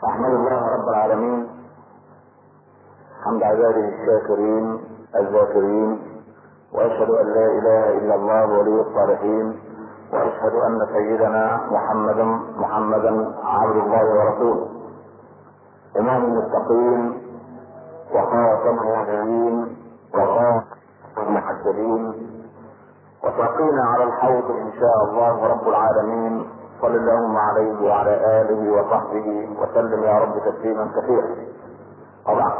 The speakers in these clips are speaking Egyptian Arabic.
احمد الله رب العالمين حمد عباده الشاكرين الذاكرين واشهد ان لا اله الا الله ولي الصالحين واشهد ان سيدنا محمدا محمدا عبد الله ورسوله امام المتقين وخاتم النبيين وخاتم المحسبين وساقينا على الحوض ان شاء الله رب العالمين صل اللهم عليه وعلى اله وصحبه وسلم يا رب تسليما كثيرا وبعد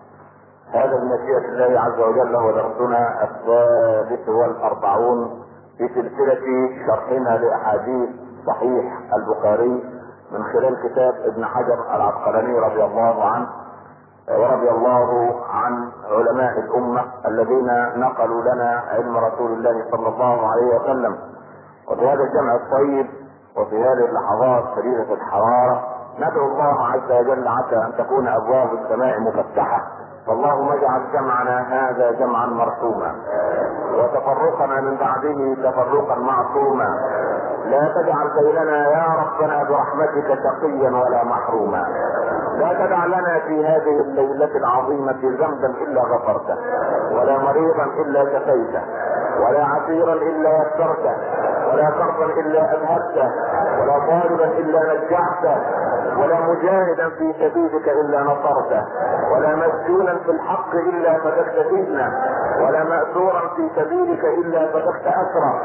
هذا بمشيئة الله عز وجل هو درسنا الثالث والأربعون في سلسلة شرحنا لأحاديث صحيح البخاري من خلال كتاب ابن حجر العسقلاني رضي الله عنه ورضي الله عن علماء الأمة الذين نقلوا لنا علم رسول الله صلى الله عليه وسلم وفي هذا الجمع الطيب وفي هذه اللحظات شديدة الحرارة ندعو الله عز وجل عسى أن تكون أبواب السماء مفتحة فاللهم اجعل جمعنا هذا جمعا مرحوما وتفرقنا من بعده تفرقا معصوما لا تجعل بيننا يا ربنا برحمتك شقيا ولا محروما لا تدع لنا في هذه الليلة العظيمة ذنبا إلا غفرته ولا مريضا إلا شفيته ولا عسيرا إلا يسرته ولا كربا إلا أذهبته ولا طالبا إلا نجعته ولا مجاهدا في سبيلك إلا نصرته ولا مسجونا في الحق إلا فتكت فتنة ولا مأسورا في سبيلك إلا فتكت أسرة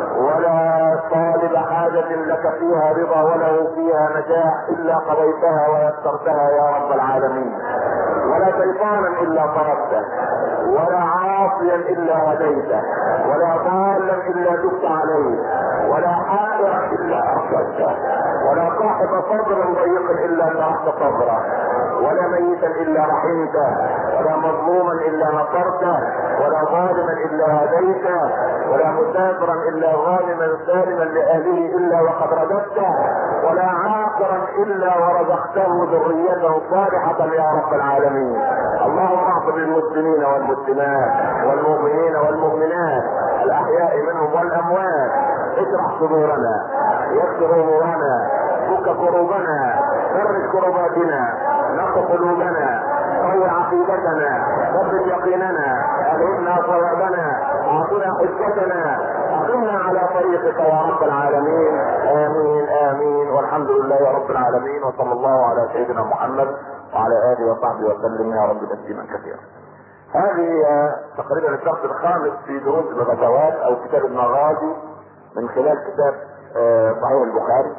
ولا طالب حاجة لك فيها رضا وله فيها نجاح إلا قضيتها ويسرتها يا رب العالمين ولا شيطانا إلا طردته ولا عاصيا إلا هديته ولا ضالا إلا دفت عليه ولا حائرا إلا أرشدته ولا صاحب صدر ضيق إلا شرحت صدره ولا ميتا إلا رحمته ولا مظلوما إلا نصرته ولا ظالما إلا هديته ولا مسافرا إلا غانما سالما لأهله إلا وقد رددته ولا عاقرا إلا ورزقته ذريته صالحة يا رب العالمين اللهم اغفر للمسلمين والمسلمات والمؤمنين والمؤمنات الأحياء منهم والأموات اشرح صدورنا يسر امورنا فك كروبنا فرج كرباتنا نق قلوبنا قوي عقيدتنا ثبت يقيننا الهمنا صوابنا اعطنا حجتنا اقمنا على طريقك يا رب العالمين امين امين والحمد لله يا رب العالمين وصلى الله على سيدنا محمد وعلى اله وصحبه وسلم يا رب تسليما كثيرا هذه تقريبا الدرس الخامس في دروس الغزوات او كتاب المغازي من خلال كتاب صحيح البخاري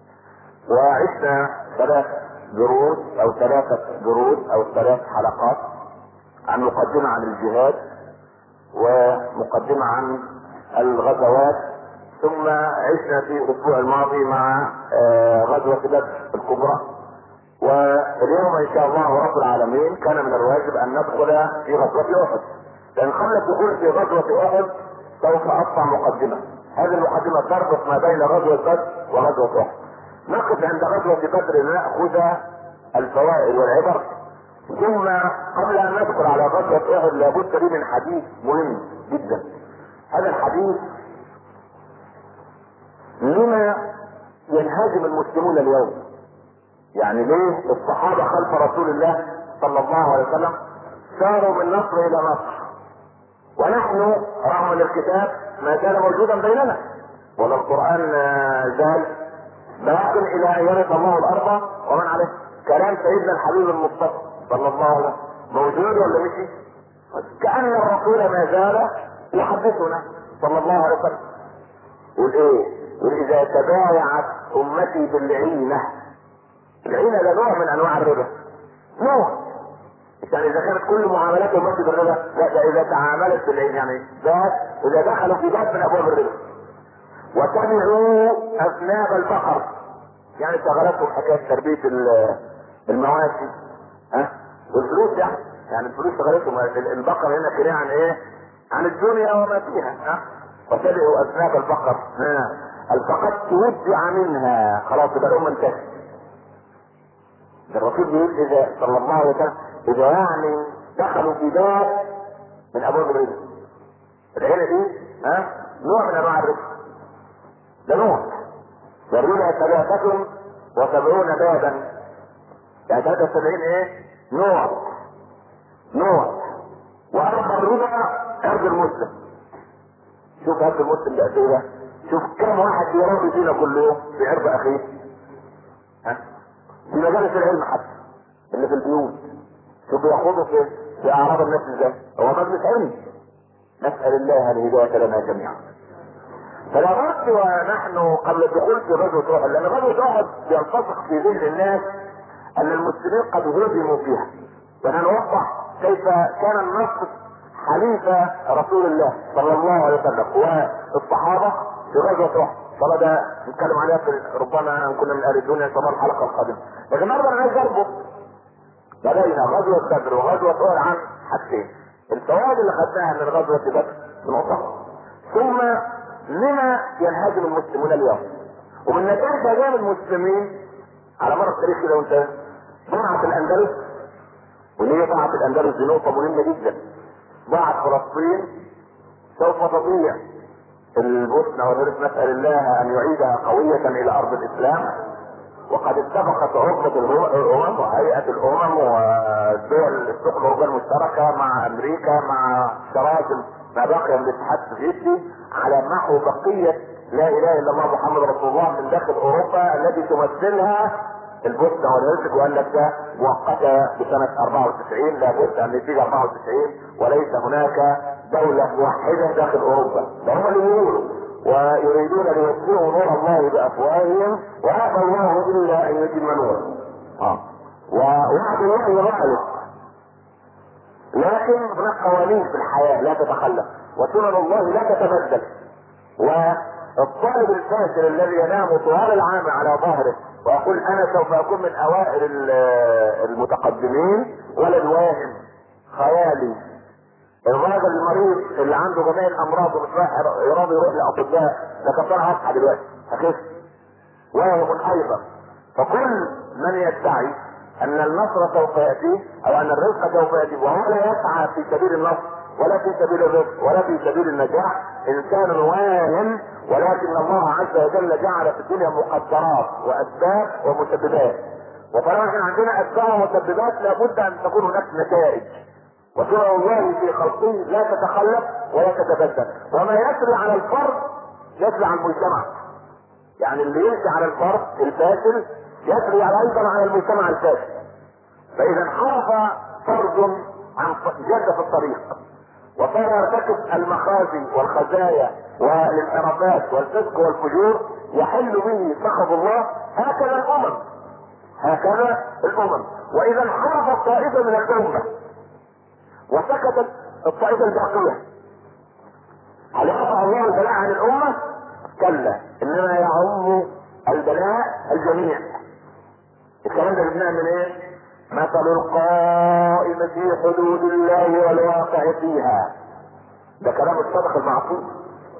وعشنا ثلاث دروس او ثلاثة دروس او ثلاث حلقات عن مقدمة عن الجهاد ومقدمة عن الغزوات ثم عشنا في الاسبوع الماضي مع غزوة بدر الكبرى واليوم ان شاء الله رب العالمين كان من الواجب ان ندخل في غزوة احد لان قبل الدخول في غزوة احد سوف اقطع مقدمة هذه المقدمة تربط ما بين غزوة بدر وغزوة احد نقف عند غزوة بدر لنأخذ الفوائد والعبر ثم قبل ان ندخل على غزوة احد لابد لي من حديث مهم جدا هذا الحديث لما ينهزم المسلمون اليوم يعني ليه الصحابة خلف رسول الله صلى الله عليه وسلم ساروا من نصر الى نصر ونحن رغم الكتاب ما زال موجودا بيننا ولا القرآن زال باق الى ان يرث الله الارض ومن عليه كلام سيدنا الحبيب المصطفى صلى الله عليه وسلم موجود ولا مشي؟ كأن الرسول ما زال يحدثنا صلى الله عليه وسلم يقول ايه؟ يقول اذا تبايعت امتي بالعينة العينة ده نوع من انواع الربا نوع يعني اذا كانت كل معاملات امتي بالربا لا ده اذا تعاملت بالعين يعني ده اذا دخلوا في باب من ابواب الربا وتبعوا اذناب البقر يعني شغلتهم حكايه تربيه المواشي ها والفلوس يعني يعني الفلوس شغلتهم البقر هنا كنايه عن ايه؟ عن الدنيا وما فيها ها وتبعوا اذناب البقر ها فقد تودع منها خلاص يبقى الامه انتهت الرسول بيقول اذا صلى الله عليه وسلم اذا يعني دخلوا في باب من ابواب الرزق العيله دي ها نوع من انواع الرزق ده نوع والربا ثلاثة وسبعون بابا يعني 73 ايه نوع نوع واربع الربا عرض المسلم شوف عرض المسلم ده قد ايه شوف كم واحد يراضي فينا كل يوم في عرض اخيه ها في مجالس العلم حتى اللي في البيوت شوف بياخدوا في في اعراض الناس ازاي هو مجلس علم نسال الله الهدايه لنا جميعا فلا بد ونحن قبل الدخول في غزوه احد لان غزوه احد يلتصق في ذهن الناس ان المسلمين قد هزموا فيها ونوضح كيف كان النصر حليف رسول الله صلى الله عليه وسلم والصحابه في غزوه احد طبعا ده نتكلم عليها في ربما ان كنا من اهل الدنيا ان شاء الله الحلقه القادمه لكن النهارده انا عايز اربط بدأنا غزوة بدر وغزوة أحد عن حاجتين الفوائد اللي خدناها من غزوة بدر نقطة ثم لما ينهزم المسلمون اليوم ومن نتائج هزام المسلمين على مر التاريخ لو انت ضاعت الاندلس واللي هي ضاعت الاندلس دي نقطة مهمة جدا ضاعت فلسطين سوف تضيع البوسنة والهرس نسأل الله ان يعيدها قوية الى ارض الاسلام وقد اتفقت عقبة الامم وهيئة الامم والدول السوق الاوروبية المشتركة مع امريكا مع شراكم ما بقي من الاتحاد السوفيتي على محو بقية لا اله الا الله محمد رسول الله من داخل اوروبا التي تمثلها البوسنة والهرسك وقال لك ده مؤقتة بسنة 94 لابد ان نتيجة 94 وليس هناك دولة موحدة داخل اوروبا ده هم اللي بيقولوا ويريدون ليطفئوا نور الله بافواههم وابى الله الا ان يتم نوره. اه ووعد الله غالب لكن هناك قوانين في الحياه لا تتخلف وسنن الله لا تتبدل والطالب الفاشل الذي ينام طوال العام على ظهره ويقول انا سوف اكون من اوائل المتقدمين ولد واهم خيالي الراجل المريض اللي عنده جميع الامراض ومش يراضي يروح لاطباء ده كان طالع اصحى دلوقتي هكذا واهم ايضا فكل من يدعي ان النصر سوف ياتي او ان الرزق سوف ياتي وهو لا يسعى في سبيل النصر ولا في سبيل الرزق ولا في سبيل النجاح انسان واهم ولكن الله عز وجل جعل في الدنيا مقدرات واسباب ومسببات وطالما احنا عندنا اسباب ومسببات لابد ان تكون هناك نتائج وسنن الله في خلقه لا تتخلف ولا تتبدل وما يسري على الفرد يسري على المجتمع يعني اللي يمشي على الفرد الفاشل يسري على ايضا على المجتمع الفاشل فاذا انحرف فرد عن جد في الطريق وصار يرتكب المخازي والخزايا والانحرافات والفسق والفجور يحل به سخط الله هكذا الامم هكذا الامم واذا انحرفت طائفه من الامه وسكتت الطائفة الباقية هل يرفع الله البلاء عن الأمة؟ كلا إنما يعم البلاء الجميع الكلام ده جبناه من إيه؟ مثل القائم في حدود الله والواقع فيها ده كلام الصدق المعصوم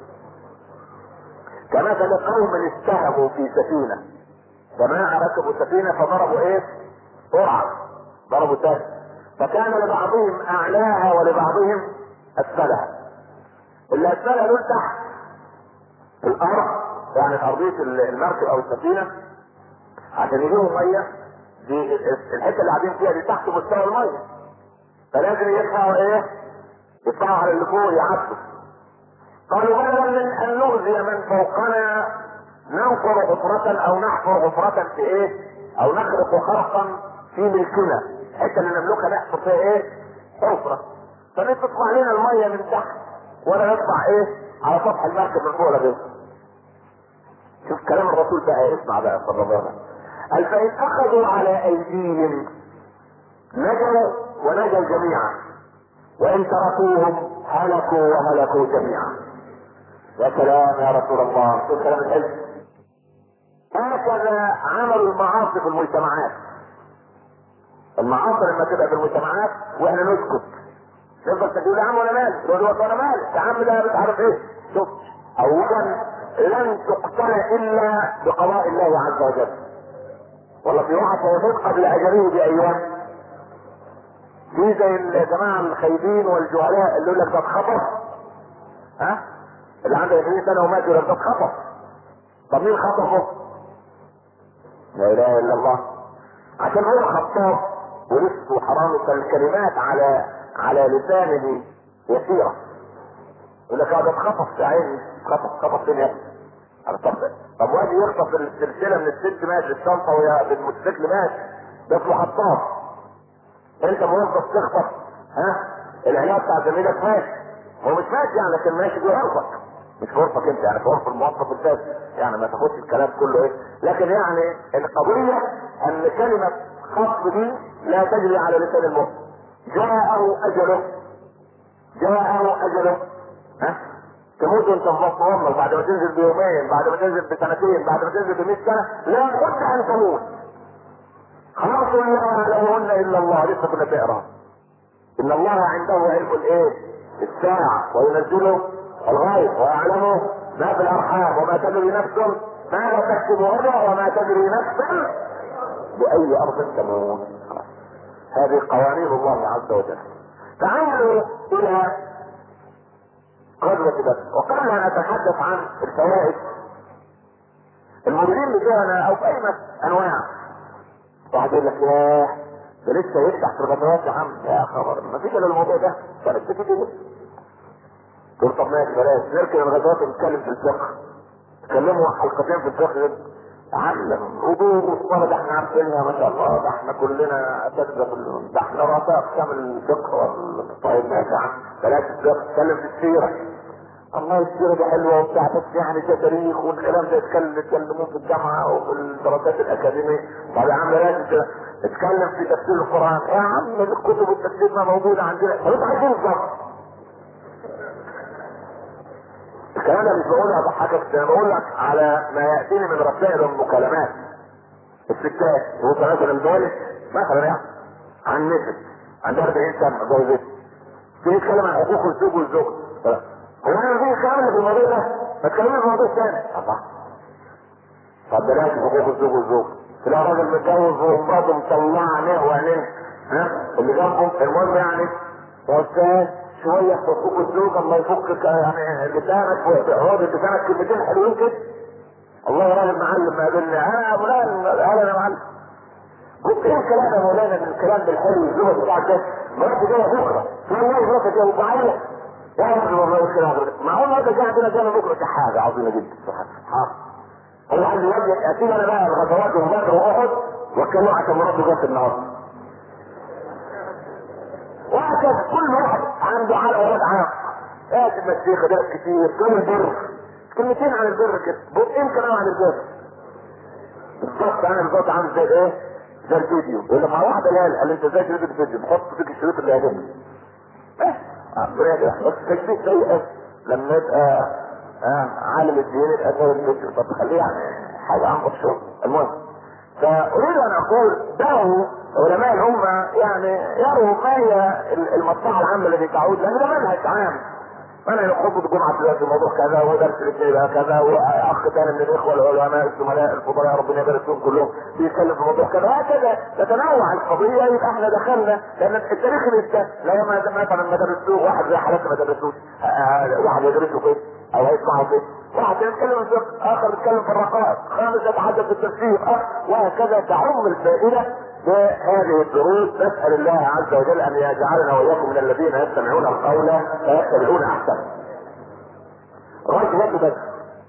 كمثل قوم استهموا في سفينة جماعة ركبوا سفينة فضربوا ايه؟ قرعة ضربوا تاج فكان لبعضهم اعلاها ولبعضهم اسفلها اللي اسفلها دول تحت الارض يعني ارضيه المركب او السفينه عشان يجيبوا ميه دي الحته اللي قاعدين فيها دي تحت مستوى الميه فلازم يدفعوا ايه؟ يدفعوا على اللي فوق يعدوا قالوا بدلا من ان نؤذي من فوقنا ننقر حفرة او نحفر حفرة في ايه؟ او نخرق خرقا في ملكنا الحته اللي نملكها نحفر فيها ايه؟ حفره فبتطلع لنا الميه من تحت ولا يطلع ايه؟ على سطح المركب من فوق ولا شوف كلام الرسول بقى اسمع بقى صلى الله عليه وسلم قال فان اخذوا على ايديهم نجوا ونجوا جميعا وان تركوهم هلكوا وهلكوا جميعا يا سلام يا رسول الله شوف كلام الحلم هكذا عملوا المعاصي في المجتمعات المعاصي لما تبقى في المجتمعات واحنا نسكت نفضل تقول يا عم وانا مالي يقول له انا مالي يا عم ده مش عارف ايه شوف اولا لن تقتل الا بقضاء الله عز وجل والله في واحد سيموت قبل اجله بايام في زي الجماعه الخايبين والجهلاء اللي يقول لك ده اتخطف ها اللي عنده 20 سنه ومات يقول لك ده اتخطف طب مين خطفه؟ لا اله الا الله عشان هو خطاب ولص وحرامي فالكلمات على على لسانه يسيرة يقول لك هذا اتخطف في عيني خطف خطف فين يا ابني؟ أنا طب طب وادي يخطف السلسلة من الست ماشي الشنطة ويا بالموتوسيكل ماشي ده اسمه خطاف انت موظف تخطف ها العلاج بتاع زميلك ماشي هو مش ماشي يعني لكن ماشي جوه عرفك مش في عرفك انت يعني في عرف الموظف الثاني يعني ما تاخدش الكلام كله ايه لكن يعني القضية ان كلمة خطف دي لا تجري على لسان المؤمن جاءه اجله جاءه اجله ها تموت وانت في بطن امك بعد ما تنزل بيومين بعد ما تنزل بسنتين بعد ما تنزل ب 100 سنه لا بد ان تموت خلاص لا يعلمهن الا الله لسه كنا بنقرا ان الله عنده علم الايه الساعه وينزله الغيب ويعلمه ما في الارحام وما تدري نفس ماذا تكتب غدا وما تدري نفس باي ارض تموت هذه قوانين الله عز وجل تعالوا الى غزوة بدر وقبل ان اتحدث عن الفوائد المديرين بتوعنا او في اي انواع واحد يقول لك ياه ده لسه يفتح في الغزوات يا عم يا خبر ما فيش الا الموضوع ده فلسه في كده تقول طب ماشي بلاش نركن الغزوات ونتكلم في الفقه تكلموا حلقتين في الفقه علم وضوء والصلاة ده احنا عارفينها ما شاء الله ده احنا كلنا اساتذة في ده احنا رؤساء اقسام الفقه وال- طيب ماشي يا عم بلاش الفقه اتكلم في السيرة الله السيرة دي حلوة وبتاع بس يعني ده تاريخ والكلام ده يتكلم يتكلموه في الجامعة وفي الدراسات الأكاديمية طب يا عم بلاش ت- اتكلم في تفسير القرآن يا عم الكتب التفسير ما موجودة عندنا طب انت عايزين بالظبط الكلام ده مش بقول اضحكك انا بقول لك على ما ياتيني من رسائل المكالمات الستات هو مثلا دول مثلا يعني عن نسل عندها 40 سنه جوزت تيجي تتكلم عن حقوق الزوج والزوج هو انا في الكلام اللي في الموضوع ده ما تكلمني في موضوع ثاني الله طب بلاش حقوق الزوج والزوج تلاقي راجل متجوز ومراته مطلعه عينيه وعينيه ها اللي جنبه المهم يعني يا استاذ شويه في حقوق الزوج الله يفك يعني لسانك ويقعد لسانك كلمتين حلوين كده الله يا راجل معلم ما قابلني انا يا فلان اهلا يا معلم قلت ايه الكلام يا مولانا من الكلام بالحلو الزوج بتاعك ده مرات جايه بكره والله مرات جايه وبعيط يا راجل والله الكلام معقول مرات جايه عندنا جايه بكره دي حاجه عظيمه جدا سبحان الله هو عندي وجه اسيب انا بقى الغزوات وبدر واحد واتكلم عشان مراته جت النهارده وهكذا كل واحد عنده على ولاد عاق ايه المسيخ ده كتير كل البر كلمتين عن البر كده بقين كلام عن البر بالظبط انا بالظبط عامل زي ايه زي الفيديو يقول لك مع واحده قال قال انت ازاي تريد الفيديو بحط فيك الشريط اللي يعجبني بس بس تشبيه سيء لما يبقى آه عالم الدين يبقى زي الفيديو طب خليه يعني حاجه عن شغل المهم فاريد ان اقول دعوا علماء الامه يعني يروا ما هي المصلحه العامه التي تعود لان ده منهج عام انا يخطب الجمعه دلوقتي موضوع كذا ودرس الاثنين بقى كذا واخ ثاني من الاخوه العلماء الزملاء الفضلاء ربنا يبارك فيهم كلهم بيتكلم في موضوع كذا وهكذا تتنوع القضيه يبقى احنا دخلنا لان التاريخ لسه لو ما مثلا ما درسوه واحد زي حالتنا ما درسوش واحد يدرسه كده او يسمعه كده واحد يتكلم في الفقه اخر يتكلم في الرقائق خامس يتحدث في التفسير وهكذا تعم الفائده بهذه الدروس نسأل الله عز وجل أن يجعلنا وإياكم من الذين يستمعون القول فيتبعون أحسنه. غزوة بدر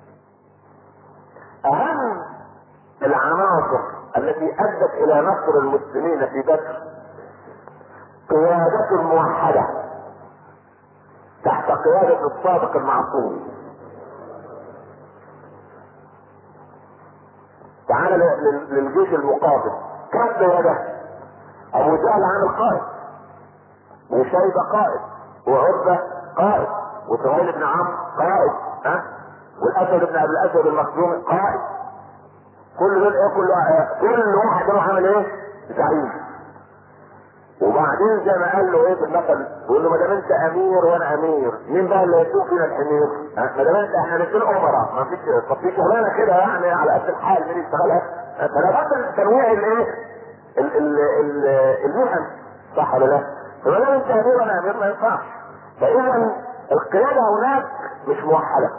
أهم العناصر التي أدت إلى نصر المسلمين في بدر قيادة موحدة تحت قيادة الصادق المعصوم تعال للجيش المقابل كم قيادة ابو جهل عامل قائد وشيبة قائد وعربة قائد وسهيل بن عمرو قائد ها والاسد بن ابي الاسود المخزومي قائد كل دول ايه كل واحد كل واحد له عامل ايه زعيم وبعدين زي ما قال له ايه في المثل بيقول له ما دام انت امير وانا امير مين بقى اللي هيسوق فينا الحمير؟ ما دام انت احنا الاثنين امراء ما فيش طب في شغلانه كده يعني على قد الحال مين يشتغلها؟ فانا بس تنويع الايه؟ المهن صح ولا لا؟ فما دام انت امير وانا امير ما ينفعش فاذا القياده هناك مش موحده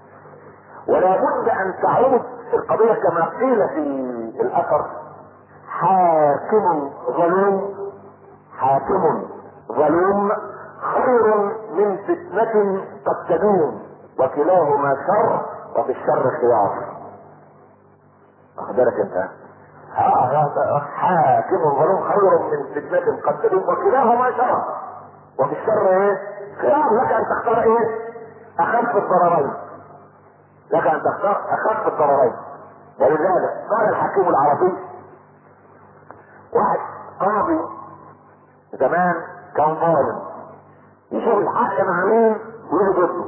ولا بد ان تعود القضيه كما قيل في الاثر حاكم ظلوم حاكم ظلوم خير من فتنة قد تدوم وكلاهما شر وفي الشر خيار واخد بالك انت حاكم ظلوم خير من فتنة قد تدوم وكلاهما شر وفي الشر ايه خيار لك ان تختار ايه اخف الضررين لك ان تختار اخف الضررين ولذلك قال الحكيم العربي واحد قاضي زمان كان ظالم يشوف الحق مع مين ويجي ضده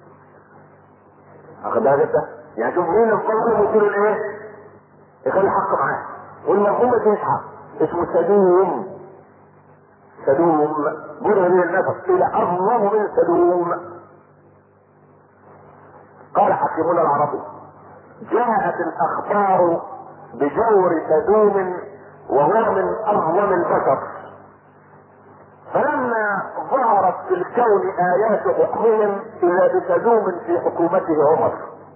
واخد بالك انت؟ يعني شوف مين الظالم ويصير الايه؟ يخلي الحق معاه والمظلوم ما يديش حق اسمه سدوم سدوم جرى من النفس الى اظلم من سدوم قال حكيمنا العربي جاءت الاخبار بجور سدوم وهو من اظلم البشر فلما ظهرت في الكون ايات حكمهم اذا بسدوم في حكومته عمر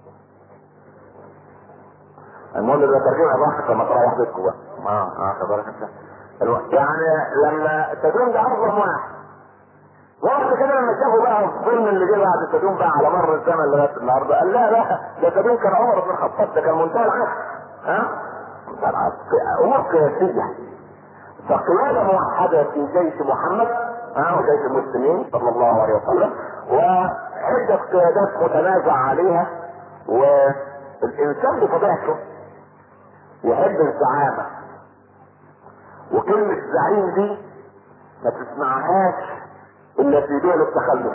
المهم ده ترجمه الواحد كما تروح بيتكم بقى اه اه خبرك انت يعني لما سدوم ده اظلم واحد وبعد كده لما شافوا بقى الظلم اللي جه بعد سدوم بقى على مر الزمن لغايه النهارده قال لا لا ده سدوم كان عمر بن الخطاب ده كان منتهى العسل ها منتهى العسل امور قياسيه فقيادة موحدة في جيش محمد ها وجيش المسلمين صلى الله عليه وسلم وعدة قيادات متنازع عليها والإنسان بطبيعته يحب الزعامة وكلمة زعيم دي ما تسمعهاش إلا في دول التخلف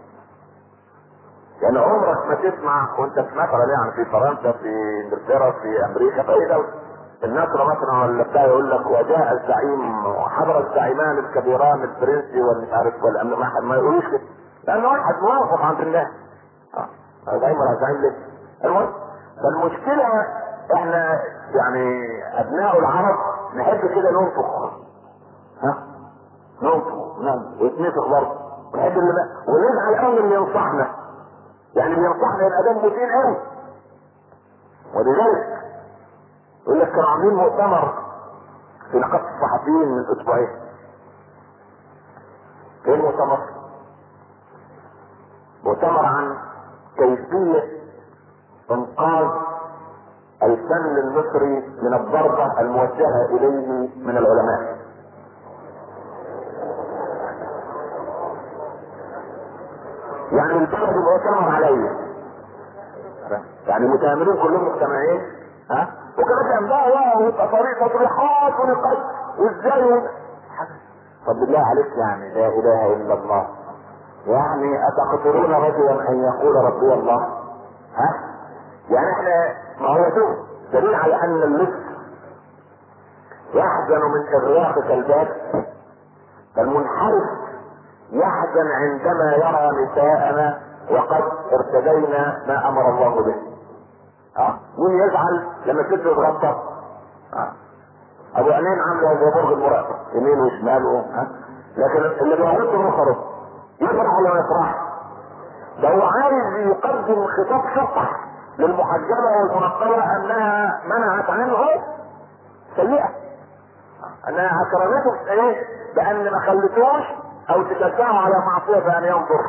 يعني عمرك ما تسمع وانت في مثلا يعني في فرنسا في انجلترا في امريكا في اي دوله النصر مثلا ولا بتاع يقول لك وجاء الزعيم وحضر الزعيمان الكبيران الفرنسي والمش عارف والامن ما ما يقولوش كده لان واحد موافق عند الناس اه زعيم ولا زعيم ليه المهم فالمشكله احنا يعني ابناء العرب نحب كده ننفخ ها ننفخ نعم ويتنفخ برضه ونحب اللي ونزعل قوي اللي ينصحنا يعني اللي ينصحنا يبقى دمه تقيل قوي ولذلك يقول لك كانوا عاملين مؤتمر في نقابة الصحفيين من اسبوعين ايه المؤتمر؟ مؤتمر عن كيفية انقاذ الفن المصري من الضربة الموجهة اليه من العلماء يعني البلد مؤتمر عليه يعني المتآمرين كلهم مجتمعين ها وكمان كان بقى ويبقى طريق تصريحات ونقاش وازاي طب بالله عليك يعني لا اله الا الله يعني اتقتلون رجلا ان يقول ربي الله ها يعني احنا ما هو شوف دليل على ان اللص يحزن من اغراق الباب فالمنحرف يحزن عندما يرى نساءنا وقد ارتدينا ما امر الله به اه مين يزعل لما الست تتغطى اه ابو عينين عامله زي برج المراقبه يمين وشمال و... ها لكن اللي بيغط مخره يفرح ولا ما يفرحش ده هو عايز يقدم خطاب شطح للمحجبه والمنقبه انها منعت عنه سيئه انها اكرمته ايه بان ما خلتوش او تشجعه على معصيه بان ينظر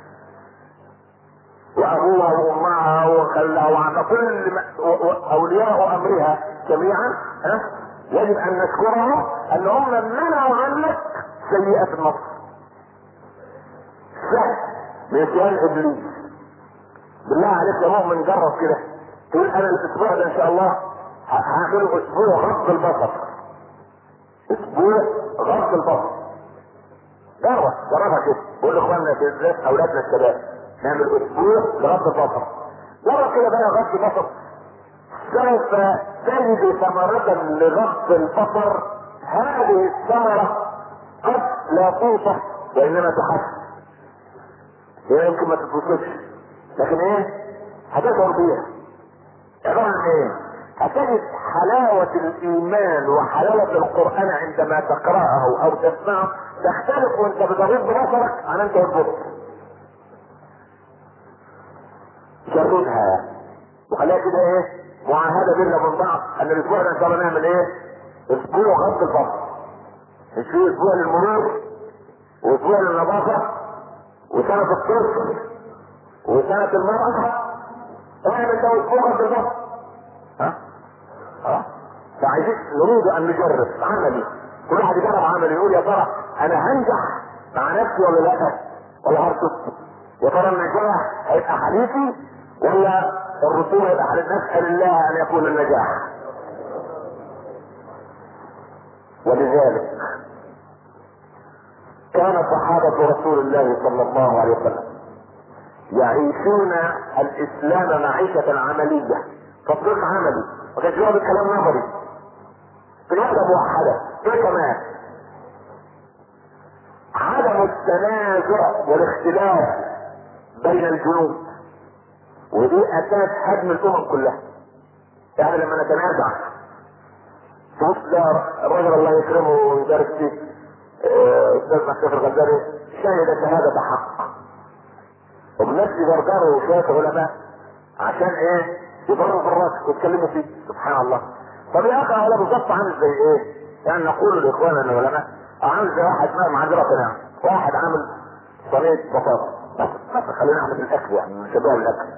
وابوها وامها وخلها وعن كل اولياء امرها جميعا ها يجب ان نشكرهم ان هم منعوا عنك سيئة النصر سهل من سيان ابليس بالله عليك يا مؤمن جرب كده تقول انا الاسبوع ده ان شاء الله هعمله اسبوع غض البصر اسبوع غض البصر جرب جربها كده قول لاخواننا بالذات اولادنا الشباب نعمل اسبوع لغض البصر جرب كده بقى غض البصر سوف تجد ثمرة لغض البصر هذه الثمرة قد لا توصف وانما تحس هي يمكن ما تتوصفش لكن ايه هتشعر بيها عبارة عن ايه هتجد حلاوة الإيمان وحلاوة القرآن عندما تقرأه أو تسمعه تختلف وأنت بتغض بصرك عن أنت والبصر. جربها وخليها كده إيه؟ معاهدة بيننا وبين بعض أن الأسبوع ده إن شاء الله نعمل إيه؟ اسبوع غض البصر مش في اسبوع للمرور واسبوع للنظافه وسنه الطفل وسنه المراه اعمل ده اسبوع غض البصر ها ها فعايزين نريد ان نجرب عملي كل واحد يجرب عملي يقول يا ترى انا هنجح مع نفسي ولا لا ولا هرسل يا ترى النجاح هيبقى حديثي ولا الرسول هيبقى حديث نسال الله ان يكون النجاح ولذلك كان صحابة رسول الله صلى الله عليه وسلم يعيشون الاسلام معيشة عملية تطبيق عملي ما كانش يقعد الكلام نظري قيادة موحدة ايه كمان عدم التنازع والاختلاف بين الجنود ودي اساس هدم الامم كلها يعني لما نتنازع تبص ده الرجل الله يكرمه ويبارك فيه آه، استاذ محمد الغزالي شهد شهادة حق وبنفس جرجره وشوية علماء عشان ايه يضربوا في الراس ويتكلموا فيه سبحان الله طب يا اخي هذا بالظبط عامل زي ايه؟ يعني نقول لاخواننا العلماء عامل زي واحد ما معذرة نعم واحد عامل صينية بطاطا بس بس خلينا نعمل الاكل يعني شباب الاكل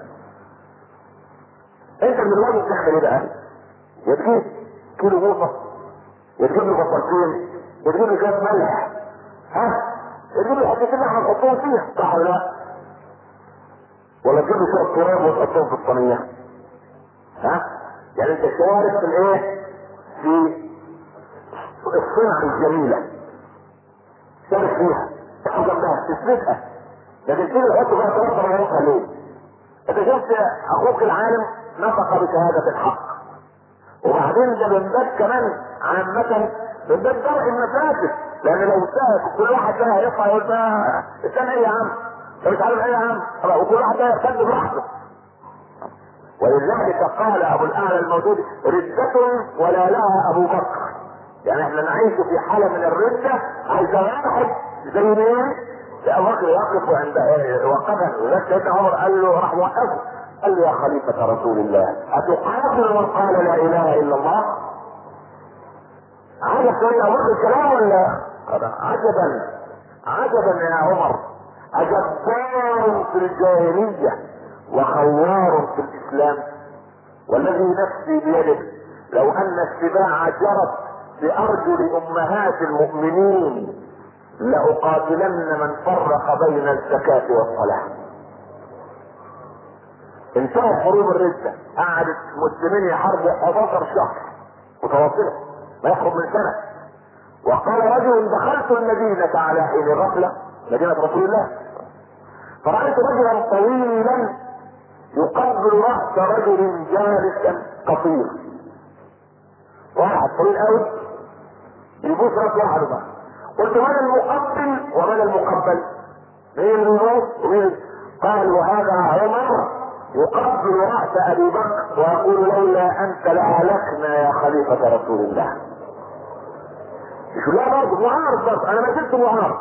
انت من الواجب تعمل ايه بقى؟ يا تجيب كيلو بوصة يا تجيب لي بصلتين يا تجيب لي شوية ملح ها؟ يا تجيب لي حتتين لحمة نحطهم فيها صح ولا لا؟ ولا تجيب لي شوية تراب وتحطهم في الصينية ها؟ يعني انت شارك في الايه؟ في الصنعة الجميلة شارك فيها تاخد جنبها تثبتها لكن تيجي تحط بقى تراب ويروحها ليه؟ انت شفت اخوك العالم نطق بشهادة الحق وبعدين ده من باب كمان عامة من باب درء المفاسد لان لو ساك كل واحد ده هيطلع يقول ما استنى ايه يا عم انت مش عارف ايه يا عم وكل واحد ده يرتد براحته ولذلك قال ابو الاعلى الموجود ردة ولا لها ابو بكر يعني احنا نعيش في حالة من الردة عايز واحد زي مين؟ ابو بكر يقف عند وقفا ولذلك سيدنا عمر قال له راح وقفه قال له يا خليفة رسول الله أتقاتل من قال لا إله إلا الله؟ عجب سيدنا أبو بكر الكلام ولا؟ عجبا عجبا يا عمر أجبار في الجاهلية وخوار في الإسلام والذي نفسي بيده لو أن السباع جرت بأرجل أمهات المؤمنين لأقاتلن من فرق بين الزكاة والصلاة انتهت حروب الردة قعدت مسلمين يحاربوا 11 شهر متواصلة ما يخرج من سنة وقال رجل دخلت المدينة على حين غفلة مدينة رسول الله فرأيت رجلا طويلا يقبل رأس رجل جالسا قصير واحد طويل قوي يبوس راس واحد بقى قلت من المقبل ومن المقبل مين اللي يبوس ومين قال وهذا عمر يقبل رأس أبي بكر ويقول لولا أنت لهلكنا يا خليفة رسول الله مش لا برضه معارض برضه أنا ما زلت معارض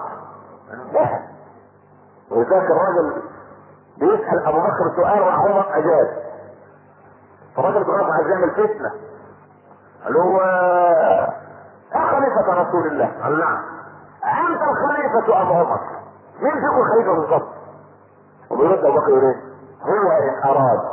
ولذلك الراجل بيسأل أبو بكر سؤال راح عمر أجاب فالراجل بيقف عايز يعمل فتنة قال له يا خليفة رسول الله قال نعم أنت الخليفة أم عمر مين فيكم الخليفة بالظبط؟ وبيرد أبو بكر يقول إيه؟ هو ان اراد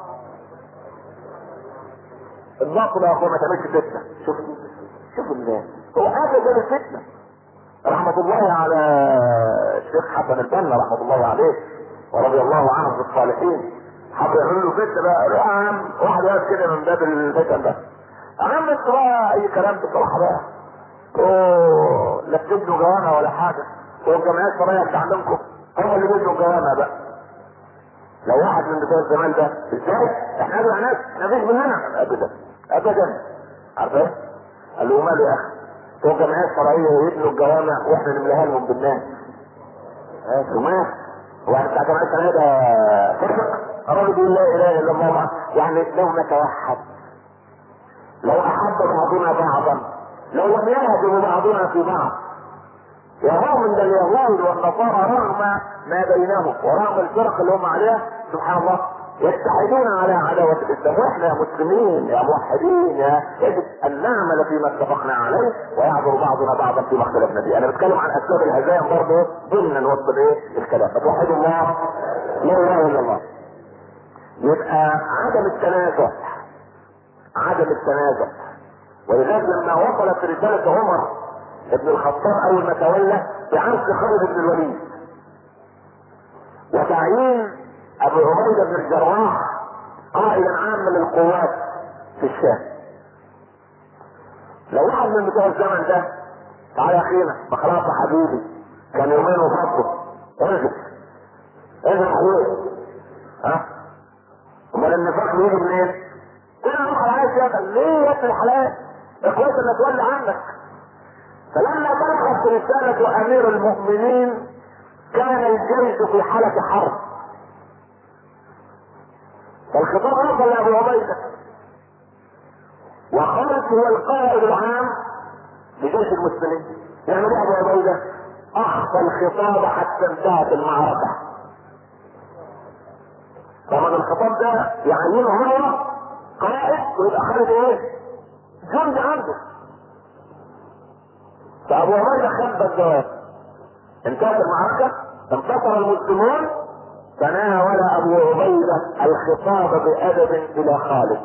الباطل يا اخويا ما تعملش فتنه شوف شوف الناس هو هذا ده الفتنه رحمة الله على الشيخ حسن البنا رحمة الله عليه ورضي الله عنه في الصالحين حب يعملوا له فتنة بقى قالوا يا عم واحد واقف كده من باب الفتن ده عم انت بقى اي كلام بصراحة بقى اوه لا بتبنوا جوانا ولا حاجة هو الجمعيات الشرعية اللي عندكم هم اللي بيبنوا جوانا بقى لو واحد من بتوع الزمان ده ازاي؟ احنا ادعى ناس ما فيش مننا ابدا ابدا عارفين؟ قال له ماله يا اخي؟ بتوع الجمعيات الشرعيه يبنوا الجوامع واحنا نملاها لهم بالناس. اه وما واحد بتاع الجمعيات الشرعيه ده فرق الراجل بيقول لا اله الا الله يعني لو نتوحد لو احب بعضنا بعضا لو لم يهدم بعضنا في بعض يا رغم ان اليهود والنصارى رغم ما بينهم ورغم الفرق اللي هم عليها سبحان الله يتحدون على عداوة الإسلام وإحنا يا مسلمين يا موحدين يا يجب أن نعمل فيما اتفقنا عليه ويعذر بعضنا بعضا فيما اختلفنا فيه، أنا بتكلم عن أسباب الهزائم برضه ضمن وسط الإيه؟ الكلام، فتوحدوا الله لا إله إلا الله. يبقى عدم التنازع عدم التنازع ولذلك لما وصلت رسالة عمر ابن الخطاب أول ما تولى بعزل خالد بن الوليد وتعيين ابو عبيده بن الجراح قائدا عاما للقوات في الشام لو واحد من بتوع الزمن ده تعالى يا اخينا ما خلاص يا حبيبي كان يومين وفضوا ارجع ارجع اخويا ها امال النفاق بيجي منين؟ كل واحد عايز يقبل ليه يا ابن الحلال؟ اخواتي اللي تولي عنك فلما بلغت رسالة امير المؤمنين كان الجيش في حالة حرب فالخطاب وصل لابو عبيده وخالد هو القائد العام لجيش المسلمين يعني ابو عبيده اخفى الخطاب حتى انتهت المعركه طبعا الخطاب ده يعينه هو قائد ويبقى خالد ايه؟ جند عنده فابو عبيده خبى الجواب انتهت المعركه انتصر المسلمون فناول ابو عبيده الخطاب بادب الى خالد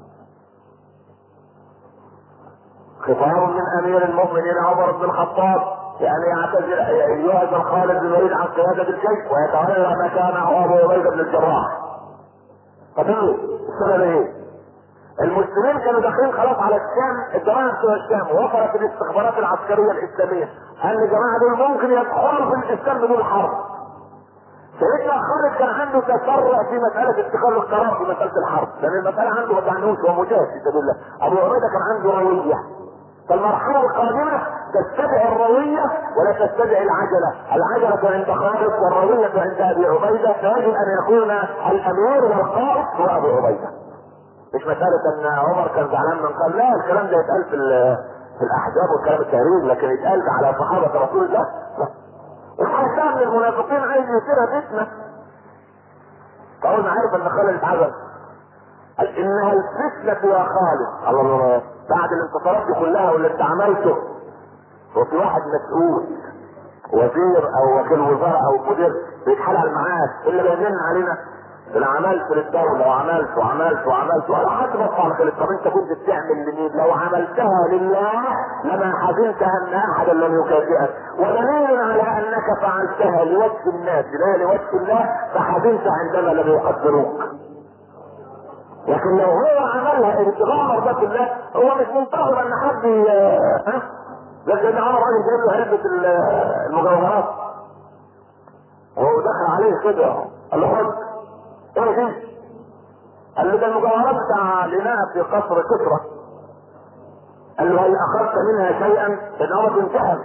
خطاب من امير المؤمنين عمر بن الخطاب بان يعتذر يعزل خالد بن الوليد عن قياده الجيش ويتولى مكانه ابو عبيده بن الجراح طب ايه؟ السبب ايه؟ المسلمين كانوا داخلين خلاص على الشام الجماعه بتوع الشام ووفرت الاستخبارات العسكريه الاسلاميه ان الجماعه دول ممكن يدخلوا في الاسلام بدون حرب سيدنا خالد كان عنده تسرع في مسألة اتخاذ القرار في مسألة الحرب، لأن المسألة عنده ما تعنوش هو مجاهد في سبيل الله، أبو عبيدة كان عنده روية. فالمرحلة القادمة تتبع الروية ولا تتبع العجلة، العجلة عند خالد والروية عند أبي عبيدة، فيجب أن يكون الأمير والقائد هو أبو عبيدة. مش مسألة أن عمر كان زعلان من قال لا الكلام ده يتقال في في الأحزاب والكلام التهريج لكن يتقال على صحابة رسول الله لا. الحسان من المنافقين عايز يصيرها فتنة فأول ما عرف ان خالد اتعزل قال انها الفتنة يا خالد الله الله بعد الانتصارات دي كلها واللي انت عملته وفي واحد مسؤول وزير او وكيل وزارة او مدير بيتحلل معاك اللي بيزن علينا انا عملت للدولة وعملت وعملت وعملت ولا حد بص على خالد طب انت كنت بتعمل لمين لو عملتها لله لما حزنت ان احدا لم يكافئك ودليل على انك فعلتها لوجه الناس لا لوجه الله فحزنت عندما لم يقدروك لكن لو هو عملها ابتغاء مرضات الله هو مش منتظر ان حد ها لكن عمر راجل جايب له علبة المجوهرات وهو دخل عليه كده قال له خد ايه دي؟ قال له ده المجوهرات بتاع الاناء في قصر كسرى قال له هل اخذت منها شيئا؟ ان عمر انتهى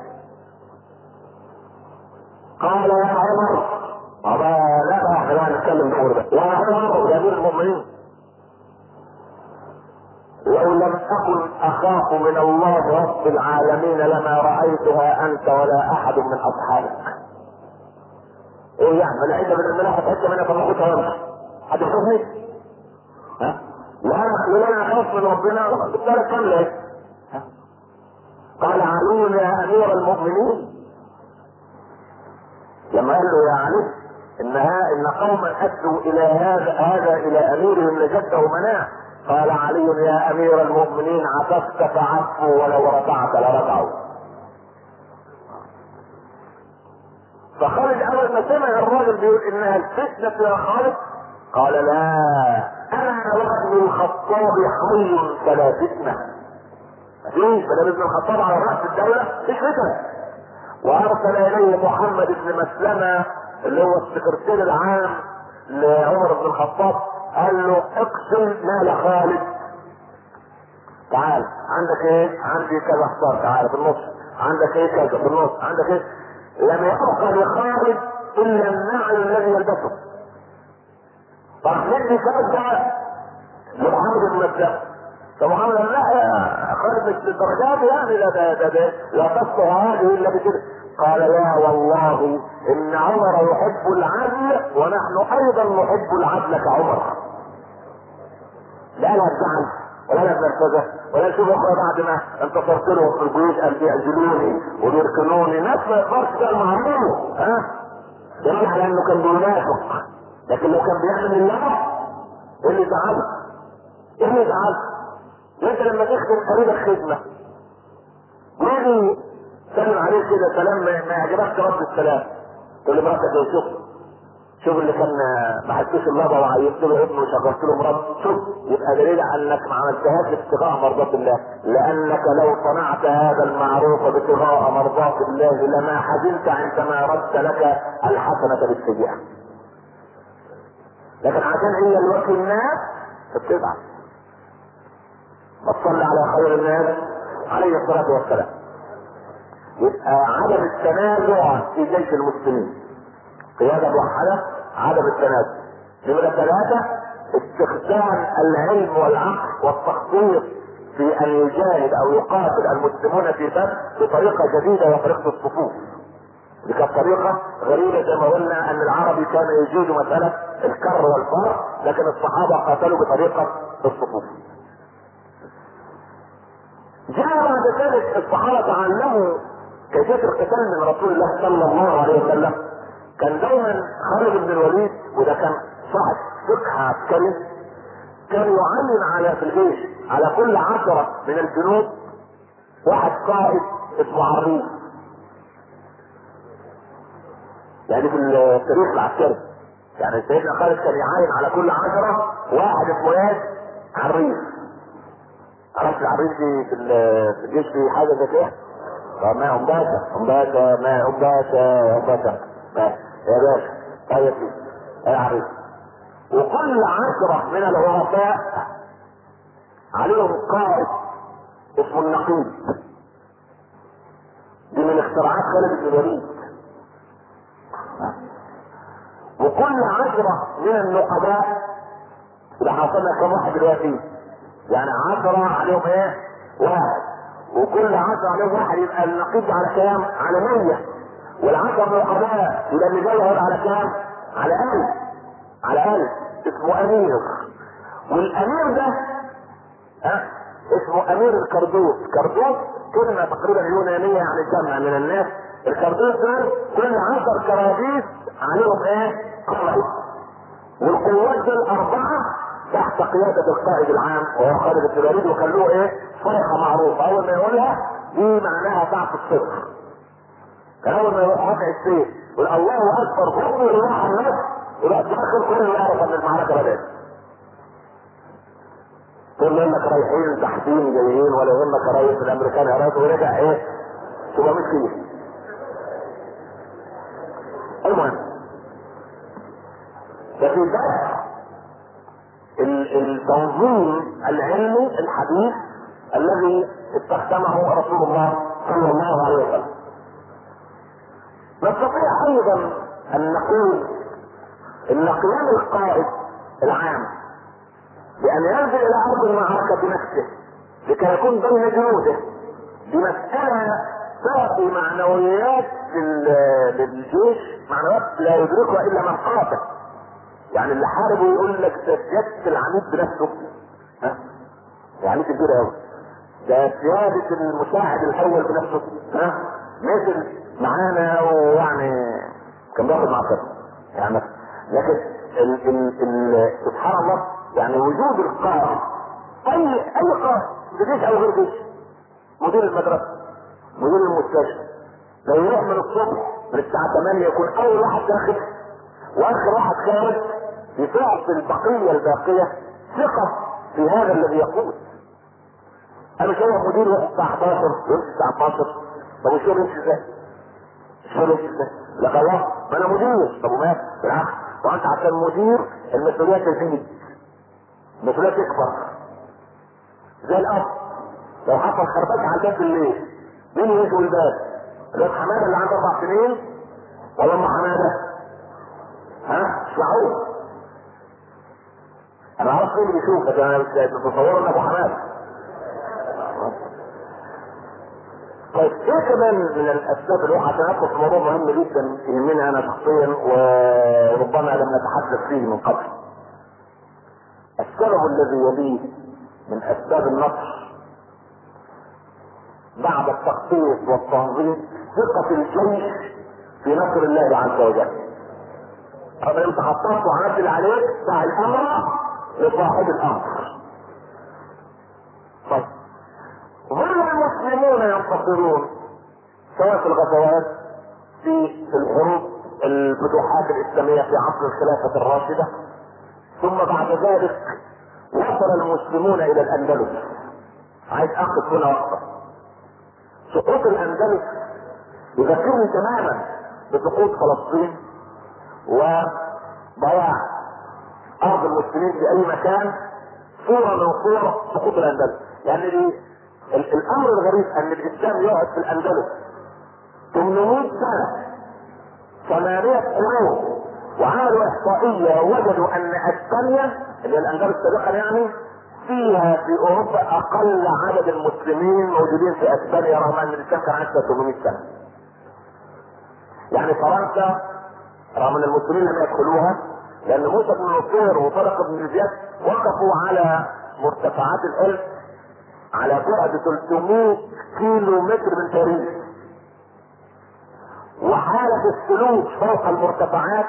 قال يا عمر أبا لا بقى احنا نتكلم دور ده يا عمر يا امير المؤمنين لو لم اكن اخاف من الله رب العالمين لما رايتها انت ولا احد من اصحابك ايه يعني ملائكه من الملائكه حته منها فمخوتها وامشي حد يشوفني؟ ها؟ لا لا انا اخاف من ربنا بالتالي كامله ايه؟ قال علي يا امير المؤمنين لما قال له يا علي انها ان قوما ادوا الى هذا هذا الى اميرهم لجده مناع قال علي يا امير المؤمنين عطفت فعفوا ولو رفعت لرفعوا فخالد اول ما سمع الراجل بيقول انها الفتنه يا خالد قال لا انا وابن الخطاب حي فلا فتنه مفيش ما ابن الخطاب على راس الدوله مفيش فتنه وارسل اليه محمد بن مسلمه اللي هو السكرتير العام لعمر بن الخطاب قال له اقسم مال خالد تعال عندك ايه عندي كذا حصار تعال في النص عندك ايه كذا في النص عندك ايه لم يبقى لخالد الا النعل الذي يلبسه راح ندي كذا ده لمحمد بن مسلمه فمحمد قال لا يا خالد مش للدرجات يعني لا ده ده ده لا تصلح هذه الا بكده قال لا والله ان عمر يحب العدل ونحن ايضا نحب العدل كعمر لا لا تزعل ولا لا تنرفزه ولا تشوف اخويا بعد ما انتصرت لهم في الجيوش قال بيعزلوني وبيركنوني ناس ما يقدرش ده المعروف ها دليل على انه كان بينافق لكن لو كان بيعمل الله ايه اللي زعله؟ ايه اللي زعله؟ انت لما تخدم قريبك خدمه يجي سلم عليه كده سلام ما ما يعجبكش رد السلام تقول له مراتك ايه شوف شوف اللي كان ما حسوش اللحظه وعيبت له ابنه وشغلت له مرات شوف يبقى دليل على انك ما عملتهاش ابتغاء مرضات الله لانك لو صنعت هذا المعروف ابتغاء مرضات الله لما حزنت عندما ردت لك الحسنه بالسيئه لكن عشان هي الوكيل الناس فبتزعل فتصلي على خير الناس عليه الصلاه والسلام يبقى عدم التنازع في جيش المسلمين قيادة موحدة عدم التنازع نمرة ثلاثة استخدام العلم والعقل والتخطيط في ان يجاهد او يقاتل المسلمون في بدر بطريقة جديدة وطريقة الصفوف دي كانت طريقة غريبة زي ما قلنا ان العربي كان يجيد مسألة الكر والفر لكن الصحابة قاتلوا بطريقة الصفوف جاء بعد ذلك الصحابة تعلموا كيفية القتال من رسول الله صلى الله عليه وسلم كان دايما خالد بن الوليد وده كان صاحب فقه عسكري كان يعين على في الجيش على كل عشرة من الجنود واحد قائد اسمه عريف يعني في التاريخ العسكري يعني سيدنا خالد كان يعين على كل عشرة واحد اسمه ايه؟ عريف عرفت العريف دي في في الجيش في حاجة زي كده؟ ما هم باشا هم باشا ما هم باشا يا باشا يا باشا طيب يا عريس وكل عشرة من العرفاء عليهم قائد اسمه النقيب دي من اختراعات خالد بن الوليد وكل عشرة من النقباء ده حصلنا كم واحد دلوقتي يعني عشرة عليهم ايه واحد وكل عشرة عليهم واحد يبقى النقيب على كام على مية والعشرة نقباء يبقى اللي جاي هيبقى على كام على ألف على ألف اسمه أمير والأمير ده ها اسمه أمير الكردوس كردوس كلمة تقريبا يونانية يعني جمع من الناس الكردوس دول كل عشر كراديس عليهم ايه قائد والقوات دول أربعة تحت قيادة القائد العام وهو خالد بن الوليد وكان له ايه صيحة معروفة أول ما يقولها دي معناها ساعة الصفر كان أول ما يروح رفع السيف يقول الله أكبر خذوا رواح الناس يبقى في الآخر كله يعرف أن المعركة بدأت كل انك رايحين تحتين جايين ولا يهمك رئيس الامريكان هراك ورجع ايه 700 كيلو المهم ففي ذلك التنظيم العلمي الحديث الذي استخدمه رسول الله صلى الله عليه وسلم نستطيع ايضا ان نقول ان قيام القائد العام بأن ينزل إلى أرض المعركة بنفسه لكي يكون بين جنوده بمسألة تعطي معنويات للجيش معنويات لا يدركها إلا من قاتل يعني اللي حارب يقول لك ده سيادة العميد بنفسه ها يعني كبير قوي ده سيادة المساعد الأول بنفسه ها نزل معانا ويعني كان بياخد مع يعني لكن ال ال ال سبحان الله يعني وجود القائد اي اي قائد جيش او غير جيش مدير المدرسه مدير المستشفى لو يروح من الصبح من الساعه 8 يكون اول واحد داخل واخر واحد خارج يعطي البقيه الباقيه ثقه في هذا الذي يقول انا شايف مدير يروح الساعه 11 يمشي الساعه 12 طب الشغل يمشي ازاي؟ الشغل يمشي ازاي؟ لا خلاص ما انا مدير طب ومات بالعكس وانت عشان مدير المسؤوليه تزيد المسؤوليه تكبر زي الاب لو حصل خربشة على الباب بالليل مين يشوي الباب؟ الواد حماده اللي عنده اربع سنين ولا ام حماده؟ ها؟ شعور انا عارف مين اللي بيشوف لكن انا متصور ان ابو حماده طيب ايه ايه كمان من الاسباب اللي عشان ادخل في موضوع مهم جدا يهمني انا شخصيا وربما لم نتحدث فيه من قبل. السبب الذي يليه من اسباب النصر بعد التخطيط والتنظيم ثقة الجيش في نصر الله عز وجل. طب انت خططت وعملت اللي عليك دع الامر لصاحب الامر. طيب ظل المسلمون ينتصرون سواء في الغزوات في الحروب الفتوحات الاسلاميه في عصر الخلافه الراشده ثم بعد ذلك وصل المسلمون الى الاندلس عايز اقف هنا وقفه سقوط الاندلس يذكرني تماما بسقوط فلسطين وضياع ارض المسلمين في اي مكان صوره من صور سقوط الاندلس يعني دي الامر الغريب ان الاسلام يقعد في الاندلس 800 سنه ثمانية قرون وعملوا احصائية وجدوا ان اسبانيا اللي هي الاندلس سابقا يعني فيها في اوروبا اقل عدد المسلمين موجودين في اسبانيا رغم ان الاسلام كان عندها 800 سنة. يعني فرنسا رغم ان المسلمين لم يدخلوها لان موسى بن نصير وطارق بن زياد وقفوا على مرتفعات الألف على بعد 300 كيلو متر من باريس وحالة الثلوج فوق المرتفعات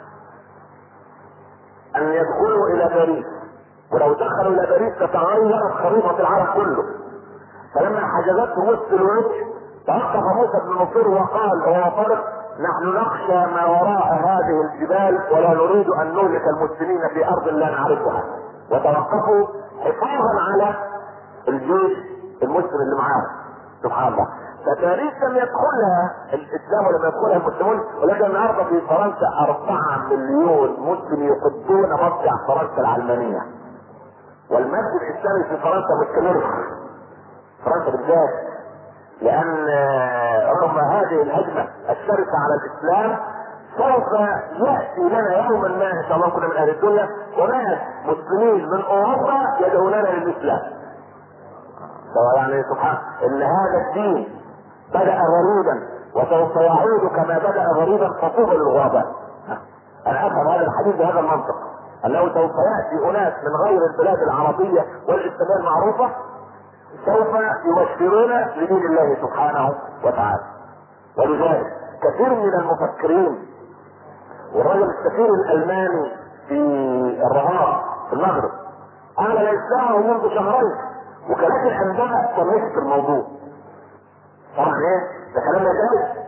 ان يدخلوا الى باريس ولو دخلوا الى باريس تتغير خريطة العالم كله فلما حجزتهم الثلوج توقف موسى بن نصير وقال هو طارق نحن نخشى ما وراء هذه الجبال ولا نريد ان نهلك المسلمين في ارض لا نعرفها وتوقفوا حفاظا على الجيش المسلم اللي معاهم سبحان الله فباريس لم يدخلها الاسلام ولم يدخلها المسلمون ولكن النهارده في فرنسا 4 مليون مسلم يحبون مصنع فرنسا العلمانيه والمسجد الاسلامي في فرنسا مستمر فرنسا بالذات لان رغم هذه الهجمه الشرسه على الاسلام سوف ياتي لنا يوما ما ان شاء الله كنا من اهل الدنيا اناس مسلمين من اوروبا يدعوننا للاسلام يعني سبحان ان هذا الدين بدا غريبا وسوف يعود كما بدا غريبا فطوبى للغرباء انا افهم هذا الحديث بهذا المنطق انه سوف ياتي اناس من غير البلاد العربيه والاسلاميه المعروفه سوف يبشرون لدين الله سبحانه وتعالى ولذلك كثير من المفكرين والرجل السفير الالماني في الرهاب في المغرب اعلن اسلامه منذ شهرين وكالات الانباء طرحت في الموضوع طبعا ايه ده كلام يجوز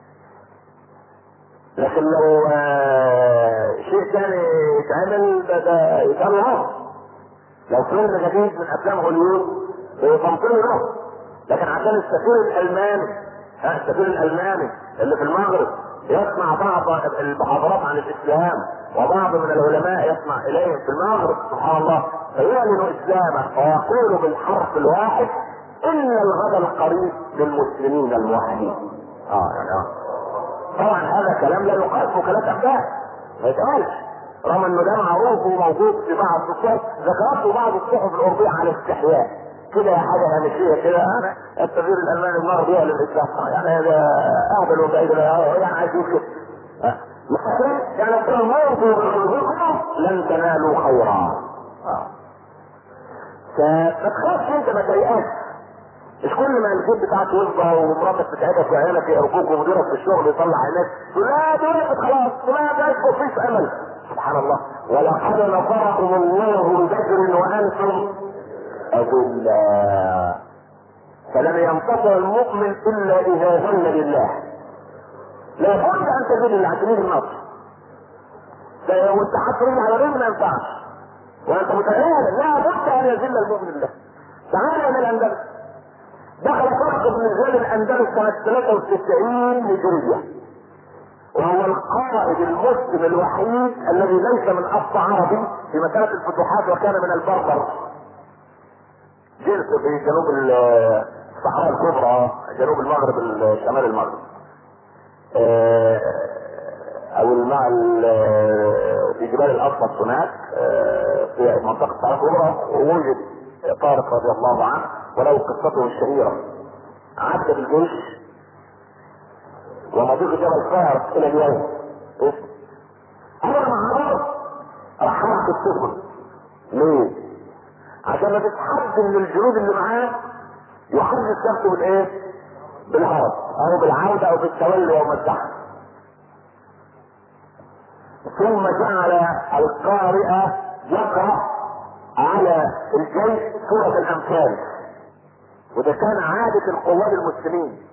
لكن لو آه شيء ثاني يتعمل ده ده يتعمل له لو فيلم جديد من افلام هوليوود يطمطموا له لكن عشان السفير الالماني ها السفير الالماني اللي في المغرب يسمع بعض المحاضرات عن الاسلام وبعض من العلماء يسمع اليهم في المغرب سبحان الله فيعلن اسلامه ويقول بالحرف الواحد ان الغد القريب للمسلمين الموحدين اه يعني اه طبعا هذا كلام لا يقال في وكالات انباء ما يتقالش رغم انه ده معروف وموجود في بعض الصحف ذكرته بعض الصحف الاوروبيه على استحياء كده حاجه هامشيه كده انا التغيير الالماني المغربي يعلن الاسلام يعني هذا اهبل وبعيد يعني عايز يقول كده لكن يعني تموتوا بقلوبكم لن تنالوا خيرا فما تخافش انت ما تيأس مش كل ما الجيب بتاعك يفضى ومراتك بتعبك وعيالك يرجوك ومديرك في الشغل يطلع عينك تقول لا دول خلاص لا ده مفيش امل سبحان الله ولقد نصركم الله ببدر وانتم اذلا فلم ينتصر المؤمن الا اذا ذل لله لا بد ان تذل الله عشان يجي النصر وانت حاطط رجل على رجل ما ينفعش وانت متخيل لا بد ان يذل المؤمن لله تعالى الى الاندلس دخل فرق بن زياد الاندلس سنه 93 هجريه وهو القائد المسلم الوحيد الذي ليس من اصل عربي في مساله الفتوحات وكان من البربر جنس في جنوب الصحراء الكبرى جنوب المغرب شمال المغرب او الماء في جبال الاطلس هناك في منطقه الصحراء الكبرى ووجد طارق رضي الله عنه وله قصته الشهيره عدى بالجيش ومضيق جبل فارس الى اليوم اسم اول ما عرف راح راح السفن ليه؟ عشان ما تتحد من الجنود اللي معاه يحدث نفسه بالايه؟ بالهرب او بالعوده او بالتولي او الدعم ثم جعل القارئ يقرا على الجيش سوره الانفال وده كان عادة القواد المسلمين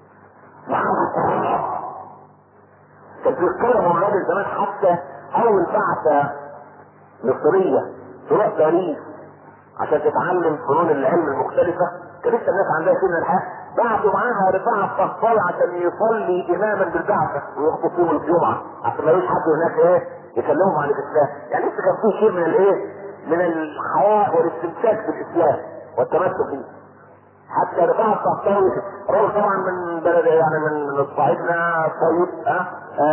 كان في القرى من زمان حتى اول بعثة مصرية تروح باريس عشان تتعلم فنون العلم المختلفة كان لسه الناس عندها سن الحق بعثوا معاها رفاعة الصفار عشان يصلي اماما بالبعثة ويخطب فيهم الجمعة عشان ما حد هناك ايه يكلمهم عن الاسلام يعني لسه كان في شيء من الايه من الحياة والاستمساك بالاسلام والتمسك فيه حتى رفاعة الصفار رجل طبعا من بلد يعني من من صعيدنا طيب ها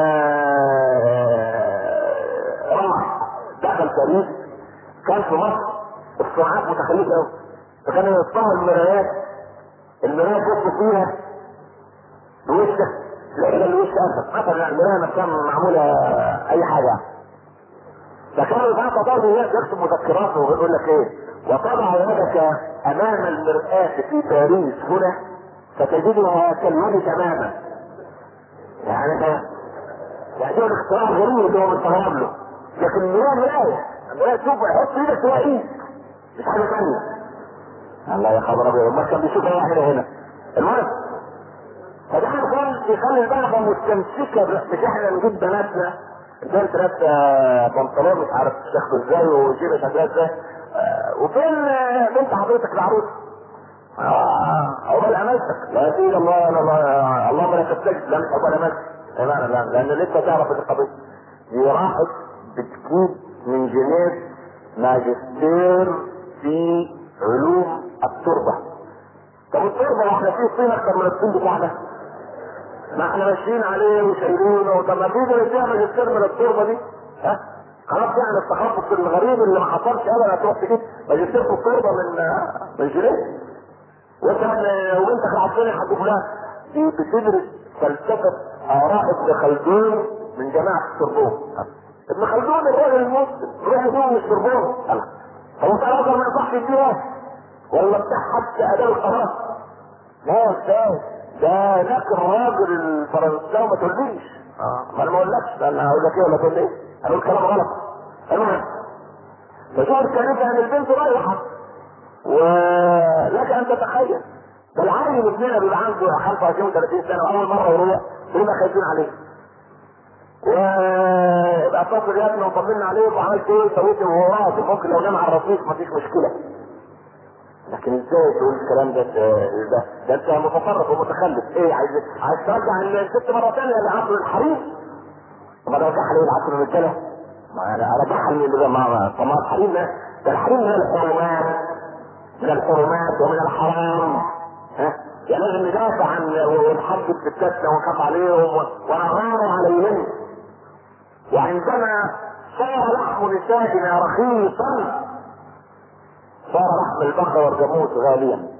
راح دخل باريس كان في مصر الصناعات متخلفه قوي فكانوا يصنعوا المرايات المرايات يبصوا فيها بوشك تلاقي الوش اسد مثلا يعني المرايه نفسها معموله اي حاجه فكانوا يبقى طبعا يكتب مذكراته ويقول لك ايه وتضع يدك امام المرآة في باريس هنا فتجدها كاليد تماما يعني يعني ده الاختراع غريب اللي هو مستغرب له لكن المرايه مرايه المرايه تشوف حط ايدك تلاقيه مش حاجه ثانيه الله يا خبر ابيض ما كان بيشوف اي واحد هنا المهم فده كان يخلي البعض مستمسكه مش احنا نجيب بناتنا ازاي انت لابسه بنطلون مش عارف تاخده ازاي وجيبه شكلها ازاي وفين بنت حضرتك العروس؟ عقبال امانتك لا سيد الله الله اللهم لا تستجد لا مش عقبال امانتك لا لا لان لسه تعرف القضيه دي راحت بتجيب من جنيف ماجستير في علوم التربه طب التربه احنا في الصين اكتر من الصين بتاعنا ما احنا ماشيين عليه وشايلينه طب ما تيجي نديها ماجستير من التربه دي ها خلاص يعني التخصص الغريب اللي ما حصلش ابدا هتروح تجيب ماجستير في التربه من من جنيف وانت وانت خلعتني هتقول لها دي بتدرس فلسفه اراء ابن خلدون من جماعه السربون ابن خلدون الراجل المسلم روح يقول مش سربون طب انت راجل ما يصحش يديها ولا بتاع حتى اداء القرار لا ازاي ده هناك الراجل الفرنساوي ما تقوليش اه ما انا ما اقولكش انا هقول لك ايه ولا تقول ايه هقول كلام غلط المهم فشوف كانت ان البنت رايحه ولك ان تتخيل ده العالم ابننا بيبقى عنده 25 30 سنه واول مره يروح بيبقى خايفين عليه ويبقى اتصل يا ابني وطمنا عليك وعملت ايه سويت وهو راضي ممكن لو نام على الرصيف مفيش مشكله لكن ازاي تقول الكلام ده ده ده انت متطرف ومتخلف ايه عايز عايز ترجع الست مره ثانيه لعصر الحريم وما رجعها ليه لعصر الرجاله؟ ما انا ارجعها ليه ما طب ما الحريم ده ده الحريم من الحرمات من الحرمات ومن الحرام ها يعني لازم ندافع عن ونحدد ستاتنا ونخاف عليهم ونغار عليهم وعندما صار لحم نسائنا رخيصا صار لحم البقر والجاموس غاليا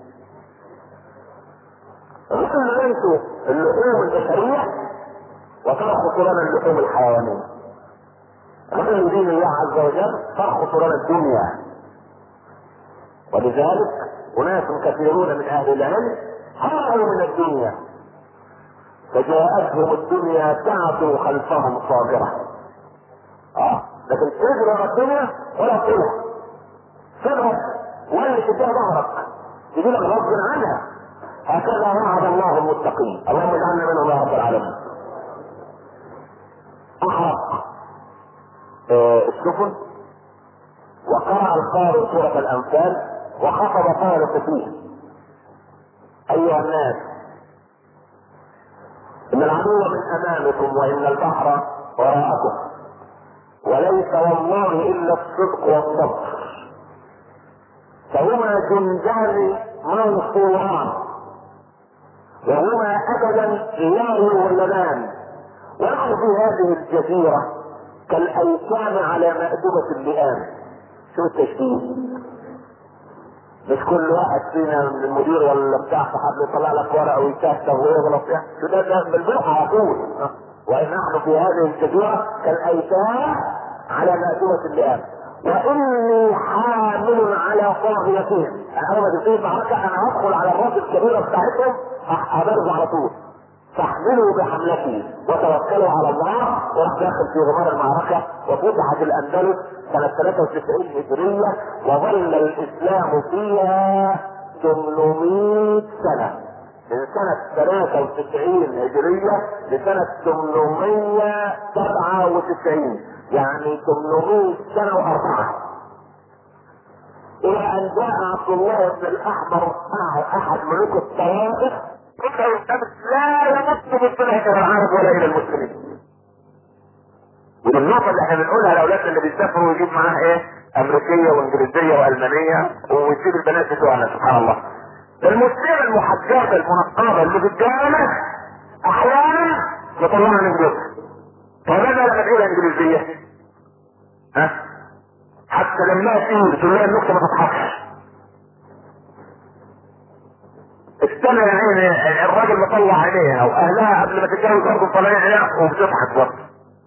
غير انتوا اللحوم البشريه وترخص لنا اللحوم الحيوانيه غير دين الله عز وجل ترخص لنا الدنيا ولذلك اناس كثيرون من اهل العلم هربوا من الدنيا فجاءتهم الدنيا تعدو خلفهم صابره اه لكن تجري على الدنيا ولا تقولها سرك ولا تديها ظهرك تجي لك غصب عنها هكذا وعد الله المتقين اللهم اجعلنا منهم يا رب العالمين احرق آه السفن وقرأ القارئ سورة الأنفال وخطب طارق فيه أيها الناس إن العدو من أمامكم وإن البحر وراءكم وليس والله إلا الصدق والصبر فهما جندان منصوران وهما أبدا لا يولدان ونحن في هذه الجزيرة كالأيتام على مأدبة اللئام شو التشبيه مش كل واحد فينا من المدير ولا بتاع صاحب يطلع لك ورقه ويكتب ويغلط فيها ده ده بالبلح على طول وان نحن في هذه الجزيره كالايتام على مأدبة اللئام واني حامل على طاغيتهم انا اول ما تبتدي معركه انا هدخل على الراس الكبيره بتاعتهم هبرز على طول فاحملوا بحملتي وتوكلوا على الله وراح داخل في غمار المعركه وفتحت الاندلس سنه 93 هجريه وظل الاسلام فيها 800 سنه من سنة 93 هجرية لسنة 897 يعني 800 سنة وأربعة إلى أن جاء عبد الله بن الأحمر أحد ملوك الطوائف انه الشمس لا يمت بالصلح الى العرب ولا الى المسلمين ودي النقطة اللي احنا بنقولها لاولادنا اللي بيسافروا ويجيب معاه ايه؟ امريكية وانجليزية والمانية ويسيب البنات بتوعنا سبحان الله. المسلمة المحجبة المنقبة اللي في الجامعة احيانا يطلعها من جوزها. طب ماذا لما تقول انجليزية؟ ها؟ حتى لما تقول تقول لها النكتة ما تضحكش. استنى يا عيني الراجل مطلع عينيها واهلها قبل ما تتجوز برضه مطلعين عينيها وبتضحك برضه.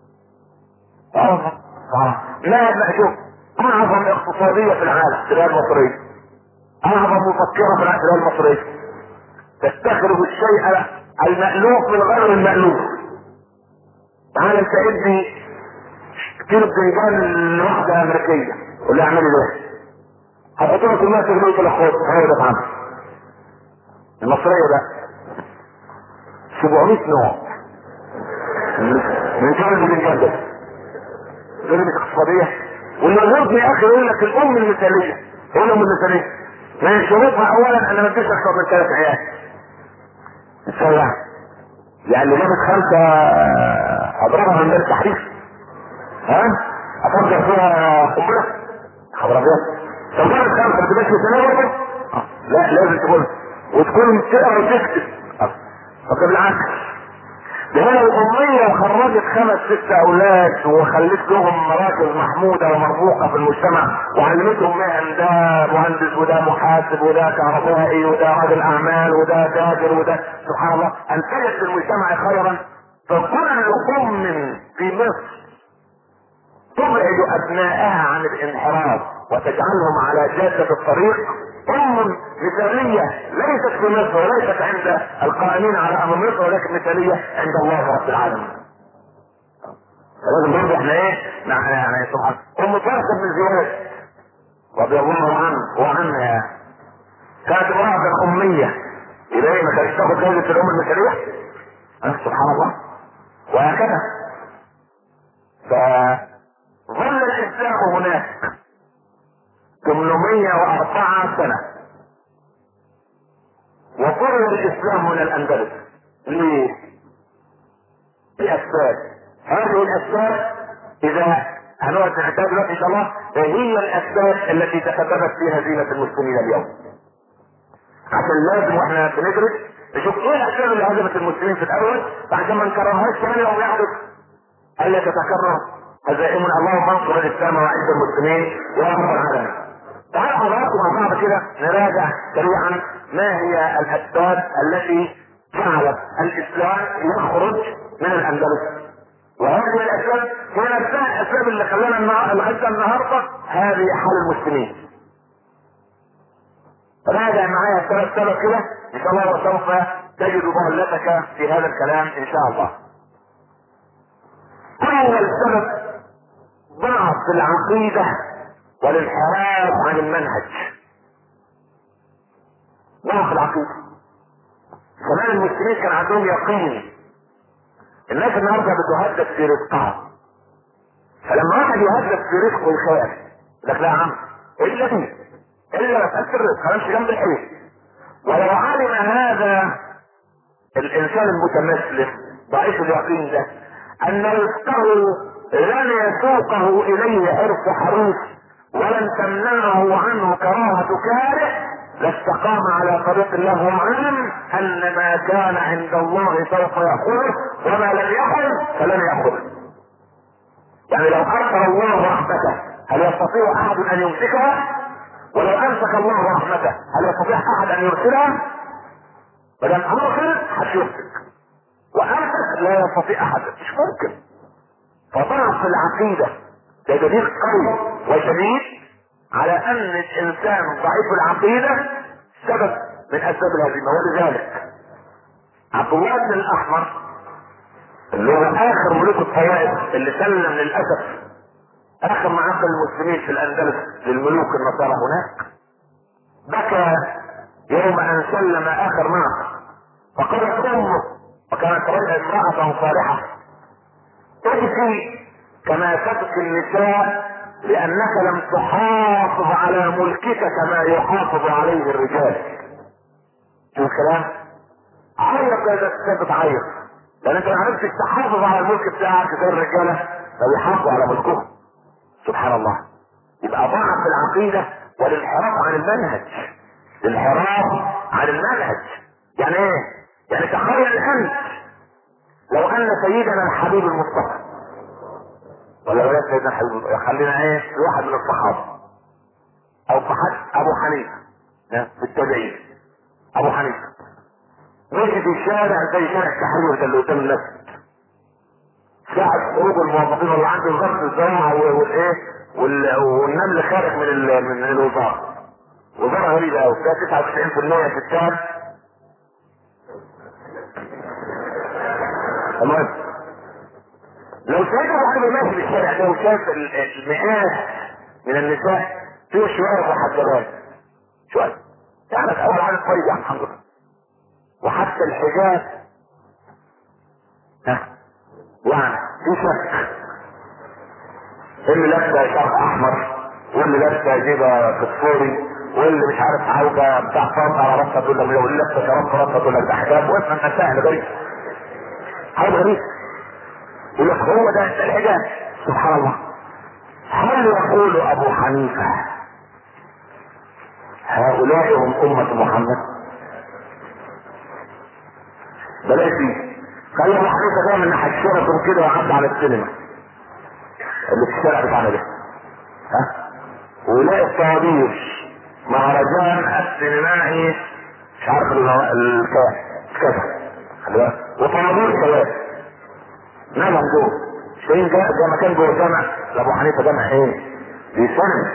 اه اه لا لا شوف اعظم اقتصادية في العالم التجارة المصرية. اعظم مفكرة في التجارة المصرية. تستخرج الشيء المألوف من غير المألوف. تعال انت ادي كيلو بتنجان لواحدة امريكية قول لها اعملي ده. هتحط لك الماء تغليه في الاخوات هاي ده عنها. المصرية ده 700 نوع من كام البتنجان ده دول مش اقتصادية والمجهود يا اخي يقول لك الام المثالية ايه الام المثالية؟ من شروطها اولا انا ما اديش اكثر من ثلاث عيال ازاي يعني؟ يعني اللي جابت خمسة اضربها من التحريف ها؟ افكر فيها قنبلة خبر ابيض طب جابت خمسة ما تبقاش مثالية برضه؟ لا لازم تقول وتكون تقرا وتكتب طب بالعكس ده هنا الأمية وخرجت خمس ست أولاد وخلت لهم مراكز محمودة ومرموقة في المجتمع وعلمتهم مهن ده مهندس وده محاسب وده كهربائي وده راجل أعمال وده تاجر وده سبحان الله أنتجت في المجتمع خيرا فكل أم في مصر تبعد أبنائها عن الانحراف وتجعلهم على جادة الطريق ام مثالية ليست في مصر وليست عند القائمين على امر مصر ولكن مثالية عند الله رب العالمين. لازم برضه احنا ايه؟ يعني يعني سبحان ام طارق بن زياد رضي الله عنه وعنها كانت امرأة أمية يبقى ايه ما كانتش تاخد جائزة الأم المثالية؟ سبحان الله وهكذا فظل الإسلام هناك 804 سنة وقرر الإسلام من الأندلس ليه؟ لأسباب هذه الأسباب إذا هنقعد نحتاج دلوقتي إن شاء الله هي الأسباب التي تسببت في هزيمة المسلمين اليوم عشان لازم واحنا بندرس نشوف ايه الاسباب اللي هزمت المسلمين في الاول عشان ما نكررهاش ثاني يوم يحدث الا تتكرر هزائم اللهم انصر الاسلام واعز المسلمين يا رب العالمين تعالوا حضراتكم مع بعض كده نراجع سريعا ما هي الاسباب التي جعلت الاسلام يخرج من الاندلس وهذه الاسباب هي نفسها الاسباب اللي خلانا النهار- لغايه النهارده هذه حال المسلمين راجع معايا الثلاث سبب كده ان شاء الله وسوف تجد ضالتك في هذا الكلام ان شاء الله اول سبب ضعف العقيده والانحراف عن المنهج ضعف العقيده زمان المسلمين كان عندهم يقين الناس النهارده بتهدد في رزقها فلما واحد يهدد في رزقه يخاف لك لا يا عم الا دي الا مساله الرزق خلاص جنب الحيط ولو علم هذا الانسان المتمسلم ضعيف اليقين ده ان رزقه لن يسوقه اليه حرص حريص ولن تمنعه عنه كراهه كاره لاستقام على طريق الله وعلم ان ما كان عند الله سوف ياخذه وما لم ياخذ فلن ياخذه يعني لو ارسل الله رحمته هل يستطيع احد ان يمسكها؟ ولو امسك الله رحمته هل يستطيع احد ان يرسلها؟ بدل ارسل هتمسك وامسك لا يستطيع احد مش ممكن فضعف العقيده ده دليل قوي وشديد على ان الانسان ضعيف العقيده سبب من اسباب الهزيمه ولذلك عبد الله بن الاحمر اللي هو اخر ملوك الطوائف اللي سلم للاسف اخر معاق المسلمين في الاندلس للملوك النصارى هناك بكى يوم ان سلم اخر معق فقالت امه وكانت امرأة صالحة تبكي كما تبكي النساء لانك لم تحافظ على ملكك كما يحافظ عليه الرجال شو الكلام عيط يا ده بتعيط لان انت ما عرفتش تحافظ على الملك بتاعك زي الرجاله فبيحافظوا على ملكهم سبحان الله يبقى ضعف العقيده والانحراف عن المنهج الانحراف عن المنهج يعني ايه يعني تخيل انت لو ان سيدنا الحبيب المصطفى ولا بلاش سيدنا الحبيب خلينا ايه في واحد من الصحابه او في حد ابو حنيفه في التابعين ابو حنيفه مشي في الشارع زي شارع التحرير ده اللي قدام المسجد ساعة خروج الموظفين اللي عنده وزارة الزراعة والايه والنمل خارج من من الوزارة وزارة غريبة قوي فيها 99% ستات المهم لو سيدنا ابو حنيفه ماشي في الشارع ده وشاف المئات من النساء فيه شوية محجبات شوية يعني اول حاجة كويس يعني الحمد لله وحتى الحجاب ها يعني في شك اللي لابسه شرق احمر واللي لابسه جيبه فسفوري واللي مش عارف عوجه بتاع فرد على راسها تقول لك واللي لابسه شراب في راسها تقول لك ده حجاب واسمع مسائل غريب حاجه غريب يقول لك هو ده الحجاب سبحان الله هل يقول ابو حنيفه هؤلاء هم امه محمد بلاش دي خلي ابو حنيفه دايما ناحيه شرطه كده وعدى على السينما اللي في الشارع بتاعنا ده ها ويلاقي الطوابير مهرجان السينمائي مش عارف الكام كذا خلي بالك وطوابير كمان نعم جوه شايفين جاء زي ما كان جوه جامع لابو حنيفه جامع ايه؟ بيسن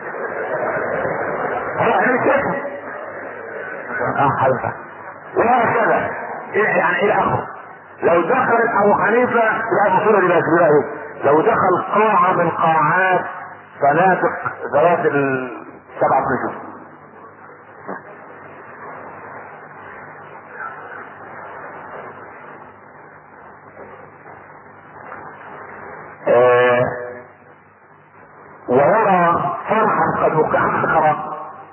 هو انا مش شايفه اه حلفه وهكذا ايه يعني ايه الاخر لو دخل ابو حنيفه لا بصوره دي بقى لو دخل قاعه من قاعات فنادق ذوات السبعة نجوم آه ويرى فرحا قد وقعت خراب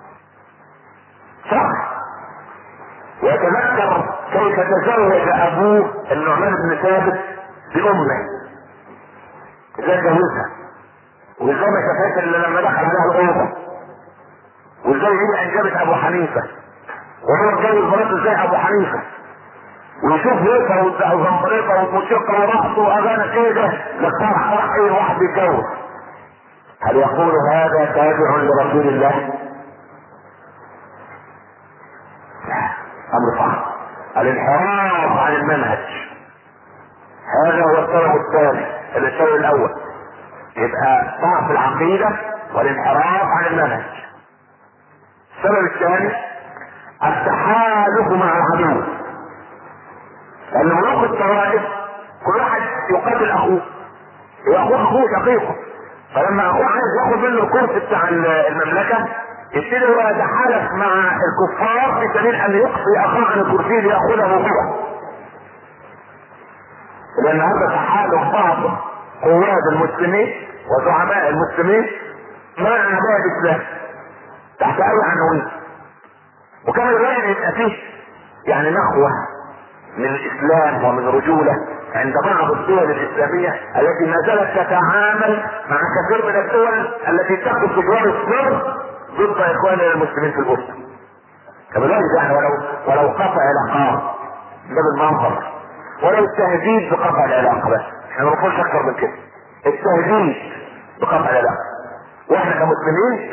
فرح ويتذكر كيف تزوج ابوه النعمان بن ثابت بامه ازاي جوزها وازاي ما شافهاش الا لما دخل عليها الاوضه وازاي هي انجبت ابو حنيفه وهو اتجوز مراته ازاي ابو حنيفه ويشوف هيصه وزمبريطه وموسيقى ورقص واغاني كده للفرح فرح اي واحد بيتجوز هل يقول هذا تابع لرسول الله؟ امر صعب الانحراف عن المنهج هذا هو السبب الثاني السبب الاول يبقى ضعف العقيدة والانحراف عن المنهج السبب الثاني التحالف مع العدو لان ملوك الطوائف كل واحد يقاتل اخوه اخوه اخوه شقيقه فلما اخوه عايز ياخد منه الكرسي بتاع المملكه يبتدي هو يتحالف مع الكفار في سبيل ان يقصي اخاه عن الكرسي لياخذه هو لان هذا تحالف بعض قوات المسلمين وزعماء المسلمين مع اعداء الاسلام تحت اي عناوين وكان الواحد يبقى فيه يعني نخوه من الاسلام ومن رجوله عند بعض الدول الاسلاميه التي ما زالت تتعامل مع كثير من الدول التي تاخذ تجوار السر ضد اخواننا المسلمين في البوسنه كذلك يعني ولو ولو قطع العلاقات ده بالمنظر ولو التهديد بقطع العلاقه بس احنا ما بنقولش اكثر من كده التهديد بقطع العلاقه واحنا كمسلمين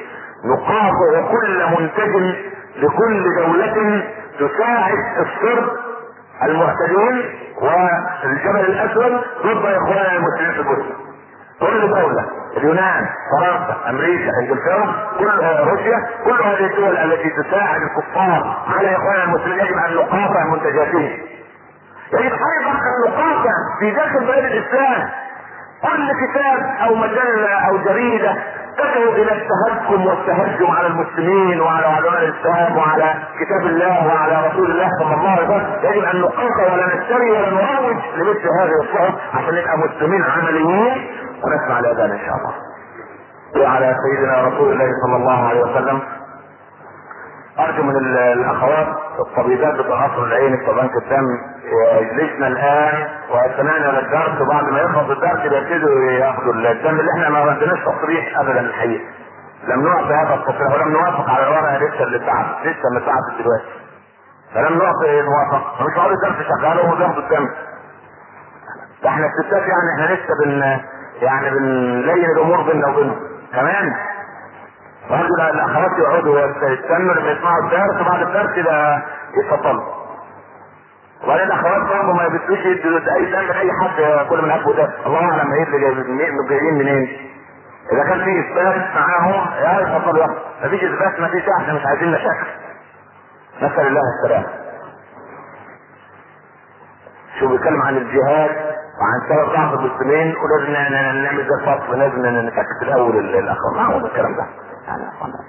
نقاطع كل منتج لكل دولة تساعد الصرب المعتدين والجبل الاسود ضد اخواننا المسلمين في البوسنه. كل دولة اليونان فرنسا امريكا انجلترا كل روسيا كل هذه الدول التي تساعد الكفار على اخواننا المسلمين يجب ان نقاطع منتجاتهم يجب ايضا ان نقاطع في داخل بلاد الاسلام كل كتاب او مجلة او جريدة تدعو الى التهكم والتهجم على المسلمين وعلى علماء الاسلام وعلى كتاب الله وعلى رسول الله صلى الله عليه وسلم يجب ان نقاطع ولا نشتري ولا نروج لمثل هذه الصحف عشان نبقى مسلمين عمليين ونسمع الاذان ان شاء الله وعلى سيدنا رسول الله صلى الله عليه وسلم ارجو من الاخوات الطبيبات بتوع قصر العين بتوع بنك الدم يجلسنا الان ويستمعنا للدرس وبعد ما يخلص الدرس بيبتدوا ياخدوا الدم اللي احنا ما عندناش تصريح ابدا الحقيقه لم نعطي هذا التصريح ولم نوافق على الورقه لسه اللي اتبعت لسه اللي اتبعت دلوقتي فلم نعطي موافقه مش هقول الدرس شغال وهم بياخدوا الدم ده احنا الستات يعني احنا لسه بن يعني بنلين الامور بيننا وبينهم كمان برضه الاخوات يقعدوا يستنوا لما يسمعوا الدرس وبعد الدرس ده يتفضلوا وبعدين الاخوات برضه ما يبتدوش يدوا اي دم لاي حد كل من هب ده الله اعلم ايه اللي جايين منين اذا كان في اثبات معاهم يا يتفضلوا ياخدوا مفيش اثبات مفيش احنا مش عايزين مشاكل نسال الله السلامه شو بيتكلم عن الجهاد وعن سبب ضعف المسلمين ولازم نعمل زي الفصل لازم نسكت الاول الاخر ما هو الكلام ده يعني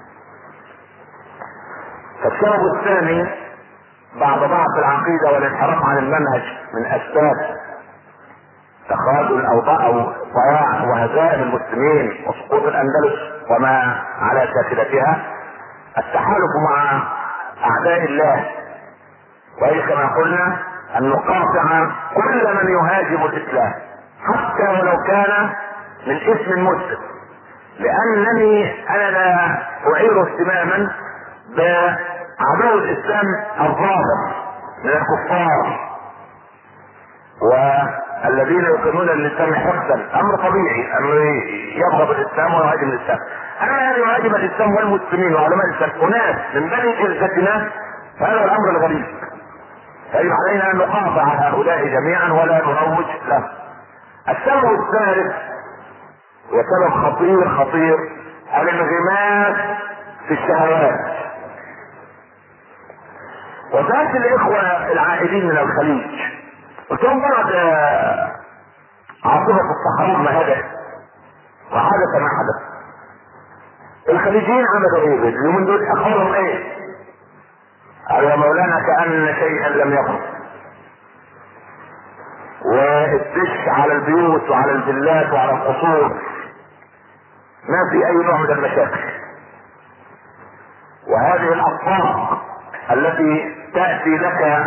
فالسبب الثاني بعد ضعف العقيدة والانحراف عن المنهج من اسباب تخاذل او او ضياع وهزائم المسلمين وسقوط الاندلس وما على شاكلتها التحالف مع اعداء الله وهي كما قلنا ان نقاطع كل من يهاجم الاسلام حتى ولو كان من اسم مسلم لانني انا لا اعير اهتماما بعدو الاسلام الظاهر من الكفار والذين يقيمون للاسلام حقدا امر طبيعي امر يبغض الاسلام ويهاجم الاسلام اما ان يهاجم الاسلام والمسلمين وعلماء الاسلام اناس من بني جلدتنا فهذا الامر الغريب فيجب علينا ان نقاطع هؤلاء جميعا ولا نروج له السبب الثالث وسبب خطير خطير الانغماس في الشهوات وذات الاخوة العائدين من الخليج قلت لهم بعد عاصفة الصحراء ما هدأ وحدث ما حدث الخليجيين عملوا ايه اليومين دول اخبارهم ايه قالوا يا مولانا كأن شيئا لم يكن والدش على البيوت وعلى الفيلات وعلى القصور ما في اي نوع من المشاكل وهذه الاطباق التي تأتي لك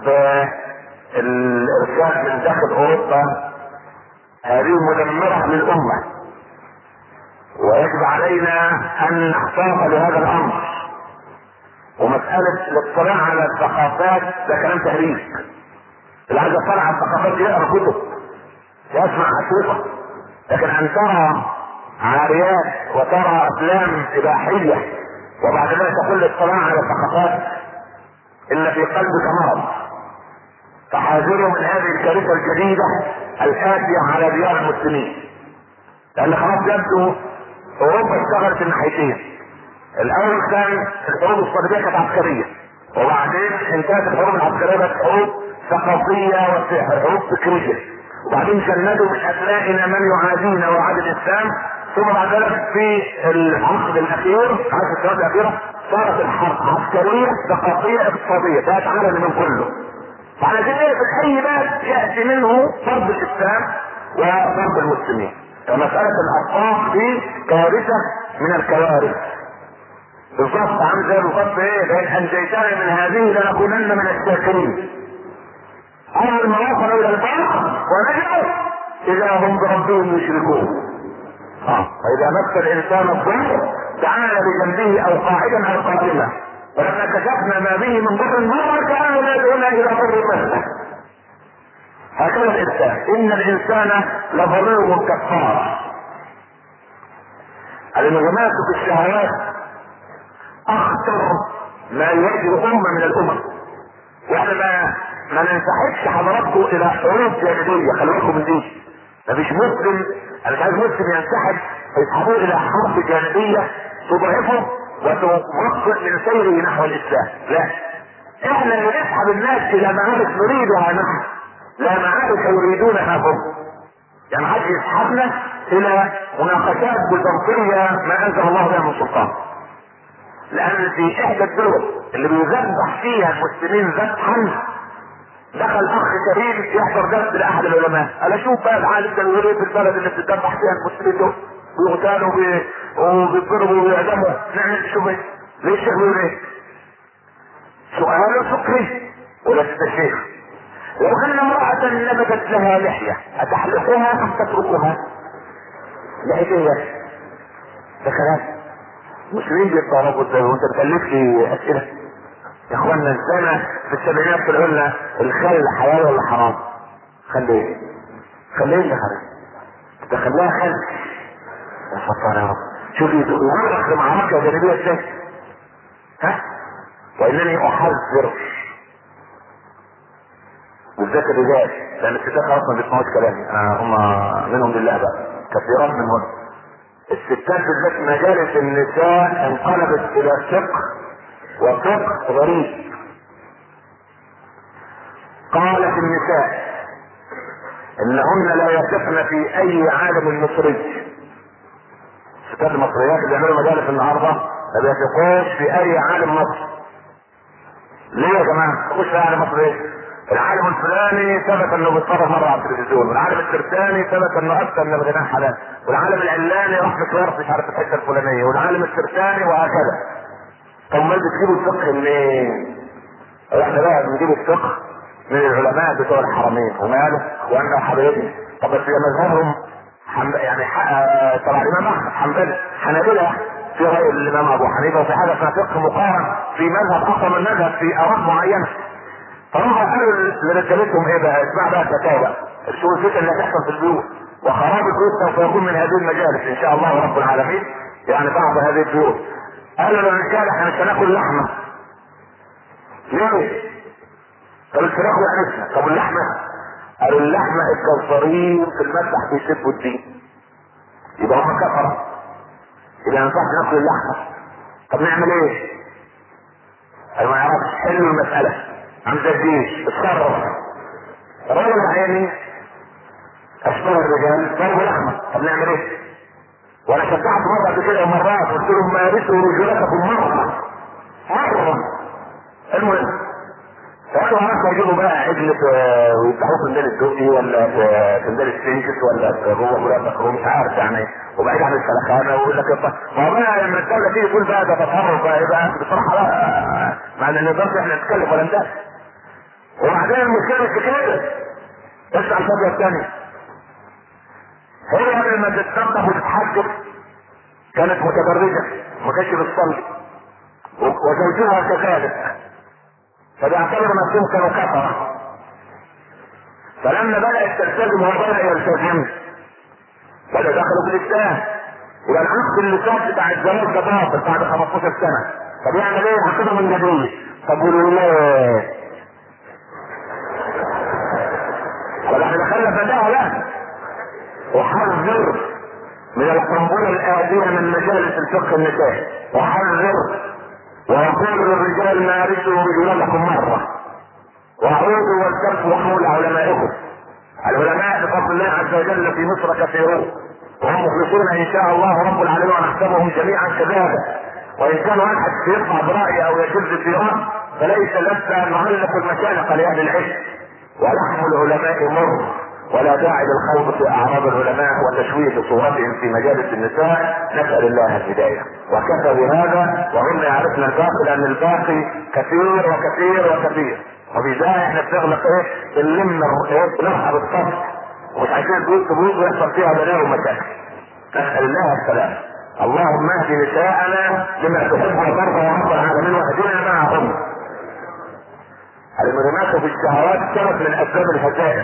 بالارشاد من داخل اوروبا هذه مدمرة للامة ويجب علينا ان نحتاط لهذا الامر ومسألة الاطلاع على الثقافات ده كلام تهريج اللي عايز يطلع على الثقافات يقرا كتب يسمع اشرطة لكن ان ترى عاريات وترى افلام اباحية وبعد ذلك تقول الاطلاع على الثقافات الا في قلبك مرض فحاذروا من هذه الكارثة الجديدة الآتية على ديار المسلمين لأن خلاص يبدو أوروبا اشتغلت الناحيتين الأول كان الحروب الصليبية كانت عسكرية وبعدين انتهت الحروب العسكرية بقت حروب ثقافية وحروب فكرية وبعدين جندوا من أبنائنا من يعادينا ويعادي الإسلام ثم بعد ذلك في العقد الأخير عقد السنوات الأخيرة صارت الحرب عسكرية ثقافية اقتصادية بقت عالم من كله فعلى كده في اي باب ياتي منه ضرب الاسلام وضرب المسلمين فمسألة الأطراف دي كارثة من الكوارث بالظبط عامل زي بالظبط ايه لان انجيتنا من هذه لنكونن من الشاكرين اول ما وصلوا الى البحر ونجوا اذا هم بربهم يشركون اه فاذا مس الانسان الضر تعالى بجنبه او قاعدا او قائما ولما كشفنا ما به من ضر مر كانه لا يدعونا الى ضر مثله هكذا الانسان ان الانسان لظلوم كفار الانغماس في الشهوات اخطر ما يواجه امه من الامم واحنا ما ما ننسحبش حضراتكم الى حروب جانبيه خلي بالكم من دي مفيش مسلم انا مش عايز مسلم ينسحب فيسحبوه الى حرب جانبيه تضعفه وتمكن من سيره نحو الاسلام لا احنا اللي نسحب الناس الى معارك نريدها نحن لا معارك يريدونها هم يعني حد يسحبنا الى مناقشات بيزنطيه ما انزل الله بها من سلطان لان في احدى الدول اللي بيذبح فيها المسلمين ذبحا دخل اخ كريم يحضر درس لاحد العلماء قال اشوف بقى العالم ده بيقول ايه في البلد اللي بتذبح فيها المسلمين دول بيغتالوا وبيضربوا وبيعدموا نعمل نشوف ايه ليه الشيخ بيقول ايه سؤال فقهي ولست الشيخ لو ان امرأة نبتت لها لحية اتحلقها ام تتركها؟ لحية ايه ده كلام المسلمين بيتطربوا ازاي وانت بتألف لي اسئلة يا اخوانا الزنا في السبعينات طلعوا لنا الخل حلال ولا حرام؟ خلي ايه؟ خلي ايه يا حرام؟ ده خلاها خل يا ستار يا رب شوفي يغرق في معركة جانبية ازاي؟ ها؟ وانني احذر بالذات الرجال لان الستات اصلا ما بيسمعوش كلامي آه هم منهم لله بقى كثيرات منهم الستات بالذات مجالس النساء انقلبت الى فقه وفقه غريب قالت النساء انهن لا يثقن في اي عالم مصري الستات المصريات اللي بيعملوا مجالس النهارده ما بيثقوش في اي عالم مصري ليه يا جماعه؟ خش في عالم مصري ايه؟ العالم الفلاني ثبت انه بيتصرف مره على التلفزيون، والعالم الترتاني ثبت انه افتى ان الغناء حلال، والعالم العلاني راح مشوار مش عارف الحته الفلانيه، والعالم الترتاني وهكذا. طب ما بتجيبوا الفقه منين؟ احنا بقى بنجيب الفقه من العلماء بتوع الحرمين وماله؟ وانا حبيبي طب بس مذهبهم حم... يعني ح... طبعا الامام احمد حنبلي حنابله في راي الامام ابو حنيفه وفي حاجه اسمها فقه مقارن في مذهب اقوى من مذهب في اراء معينه فهم قالوا لرجالتهم ايه بقى اسمع بقى الفتاوى بقى شو الفتن اللي هتحصل في البيوت وخراب البيوت سوف يكون من هذه المجالس ان شاء الله رب العالمين يعني بعض هذه البيوت قالوا للرجال احنا مش هناكل لحمه ليه؟ طب الفراخ وعرفنا طب اللحمه قالوا اللحمه الجزارين في المذبح بيسبوا الدين يبقى هم كفره يبقى ما ينفعش ناكل اللحمه طب نعمل ايه؟ قالوا ما يعرفش حلوا المساله عم الجيش اتصرف رجل عيني اشبه الرجال ضربوا لحمه طب نعمل ايه؟ وانا شجعت مره قبل كده مرات قلت لهم مارسوا رجولتكم مره مره المهم فقالوا هناك يجيبوا بقى عجل ويفتحوه في ميدان الدقي ولا في ميدان السنكس ولا في جوه مرافق هو مش عارف يعني وبعيد عن السلخانه ويقول لك ما هو بقى لما الدوله تيجي تقول بقى ده تطرف بقى يبقى بصراحه لا مع ان النظام احنا نتكلم ولا ندافع وبعدين المشكله مش كده اسمع الفضله الثانيه هي قبل ما تتنظف وتتحجب كانت متبرجه ما كانتش بتصلي وزوجها كذلك فبيعتبر نفسهم كانوا كفره فلما بدات تلتزم وبدا يلتزم بدا دخلوا في الاسلام يبقى العقد اللي فات بتاع الزواج ده باطل بعد 15 سنه طب يعمل ايه؟ عقدهم من جديد طب قولوا ليه؟ طب احنا دخلنا في ده لا احذر من القنبله الآتية من مجالس الفقه النسائي احذر ويقول للرجال مارسوا رجولتكم مرة وعودوا والتركوا حول علمائكم العلماء بفضل الله عز وجل في مصر كثيرون وهم مخلصون ان شاء الله رب العالمين ونحسبهم جميعا كذلك وان كان واحد يطلع براي او يجز في راي فليس لسنا ان نعلق المشانق لاهل العلم ولحم العلماء مر ولا داعي للخوض في اعراض العلماء وتشويه صورتهم في مجالس النساء نسال الله الهدايه وكفى بهذا وهم يعرفن الباقي لان الباقي كثير وكثير وكثير وفي ذلك احنا بنغلق ايه بنلم ايه بنرحب الصف ومش عايزين بيوت بيوت ويحصل فيها بلاوي ومشاكل نسال الله السلام اللهم اهد نساءنا لما تحب وترضى يا رب العالمين واهدنا معهم المنامات في الشهوات سبب من اسباب الهزائم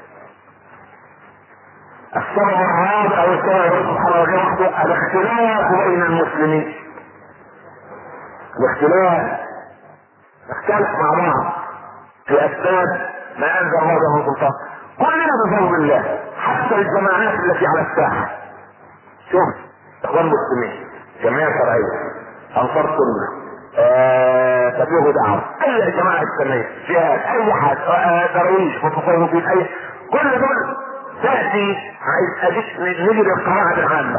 السبب الرابع او السبب سبحانه وتعالى الاختلاف بين المسلمين الاختلاف نختلف مع بعض في اسباب ما انزل الله به سلطان كلنا بفضل الله حتى الجماعات التي على الساحه شوف اخوان مسلمين جمعيه شرعيه انصار سنه آه، تبليغ دعوه اي جماعه اسلاميه جهاد اي حد آه، درويش متصوفين اي كل دول تاتي عايز اديك نجي للقواعد العامه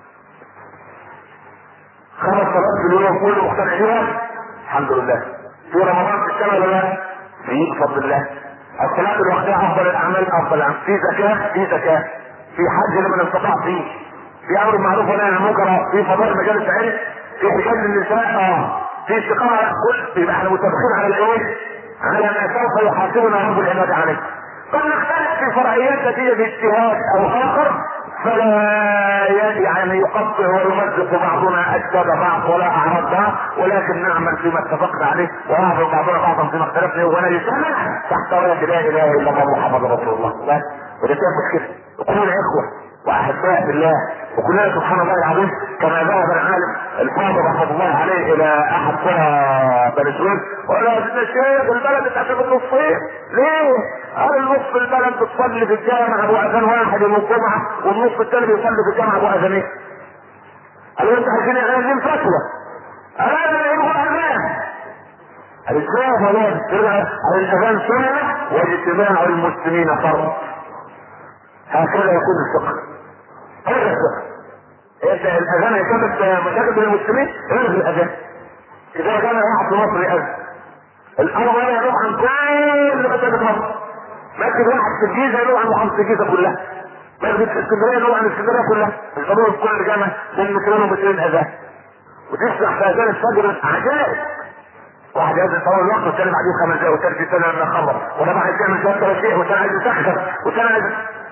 خمس صلوات في اليوم كله مقتنع بيها الحمد لله في رمضان في السنه ولا لا؟ في بفضل الله الصلاة الوقتية أفضل الأعمال أفضل الأعمال في زكاة في زكاة في حج لمن استطاع فيه في أمر معروف ونهي عن المنكر في فضائل مجالس علم في حجاب النساء اه في استقامة كل يبقى احنا متفقين على الايه؟ على ما سوف يحاسبنا رب العباد عليه قد نختلف في فرعيات نتيجة اجتهاد أو آخر فلا يعني يقطع ويمزق بعضنا اجساد بعض ولا اعراض بعض ولكن نعمل فيما اتفقنا عليه ويعرض بعضنا بعضا فيما اختلفنا ونجتمع تحت رايه لا اله الا الله محمد رسول الله بس وده كان مشكله كلنا اخوه واحباء بالله وكلنا سبحان الله العظيم كما ذهب العالم الفاضل رحمه الله عليه الى احد قرى بني سويف وقال يا الشيخ البلد اتقسم النصين ليه؟ قال النص البلد بتصلي في الجامع ابو اذان واحد يوم الجمعه والنص الثاني بيصلي في الجامع ابو اذانين قالوا انت عايزين عايزين فتوى قال انا يبغى اذان الاسلام ولا ترجع الاذان سنه واجتماع المسلمين فرض هكذا يكون الفقه هذا الفقه انت الاذان يسبب مشاكل بين المسلمين الغي الاذان اذا كان واحد في مصر يأذن الامر لا يروح عن كل مساجد مصر مسجد واحد في الجيزه يروح عن محافظه الجيزه كلها مسجد في اسكندريه يروح عن اسكندريه كلها القانون في كل جامع بين مترين ومترين اذان وتسمع في اذان الفجر عجائب واحد يأذن طول الوقت والثاني بعدين خمس دقايق والثالث سنه لما خبر وده عايز يعمل ثلاث شيء والثاني عايز يسخر والثاني عايز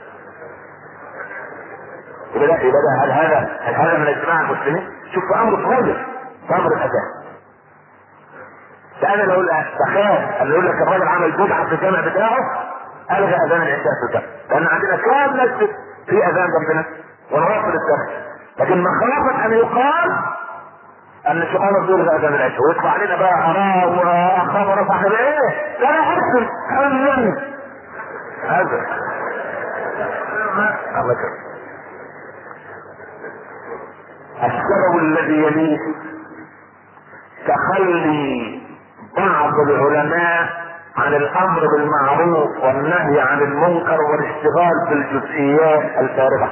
يبقى ده يبقى ده هل هذا هل هذا من اجتماع المسلمين؟ شوف في امر صغير في امر الاذان فانا لو تخيل اللي يقول لك الراجل عمل بدعه في الجامع بتاعه الغى اذان العشاء في الجامع لان عندنا كام مسجد في اذان جنبنا ونواصل السنه لكن مخافه ان يقال ان سبحان يلغى اذان العشاء ويطلع علينا بقى اراء واخبار صاحب ايه؟ لا لا ارسل هذا الله يكرمك السبب الذي يليه تخلي بعض العلماء عن الامر بالمعروف والنهي عن المنكر والاشتغال بالجزئيات الفارغه.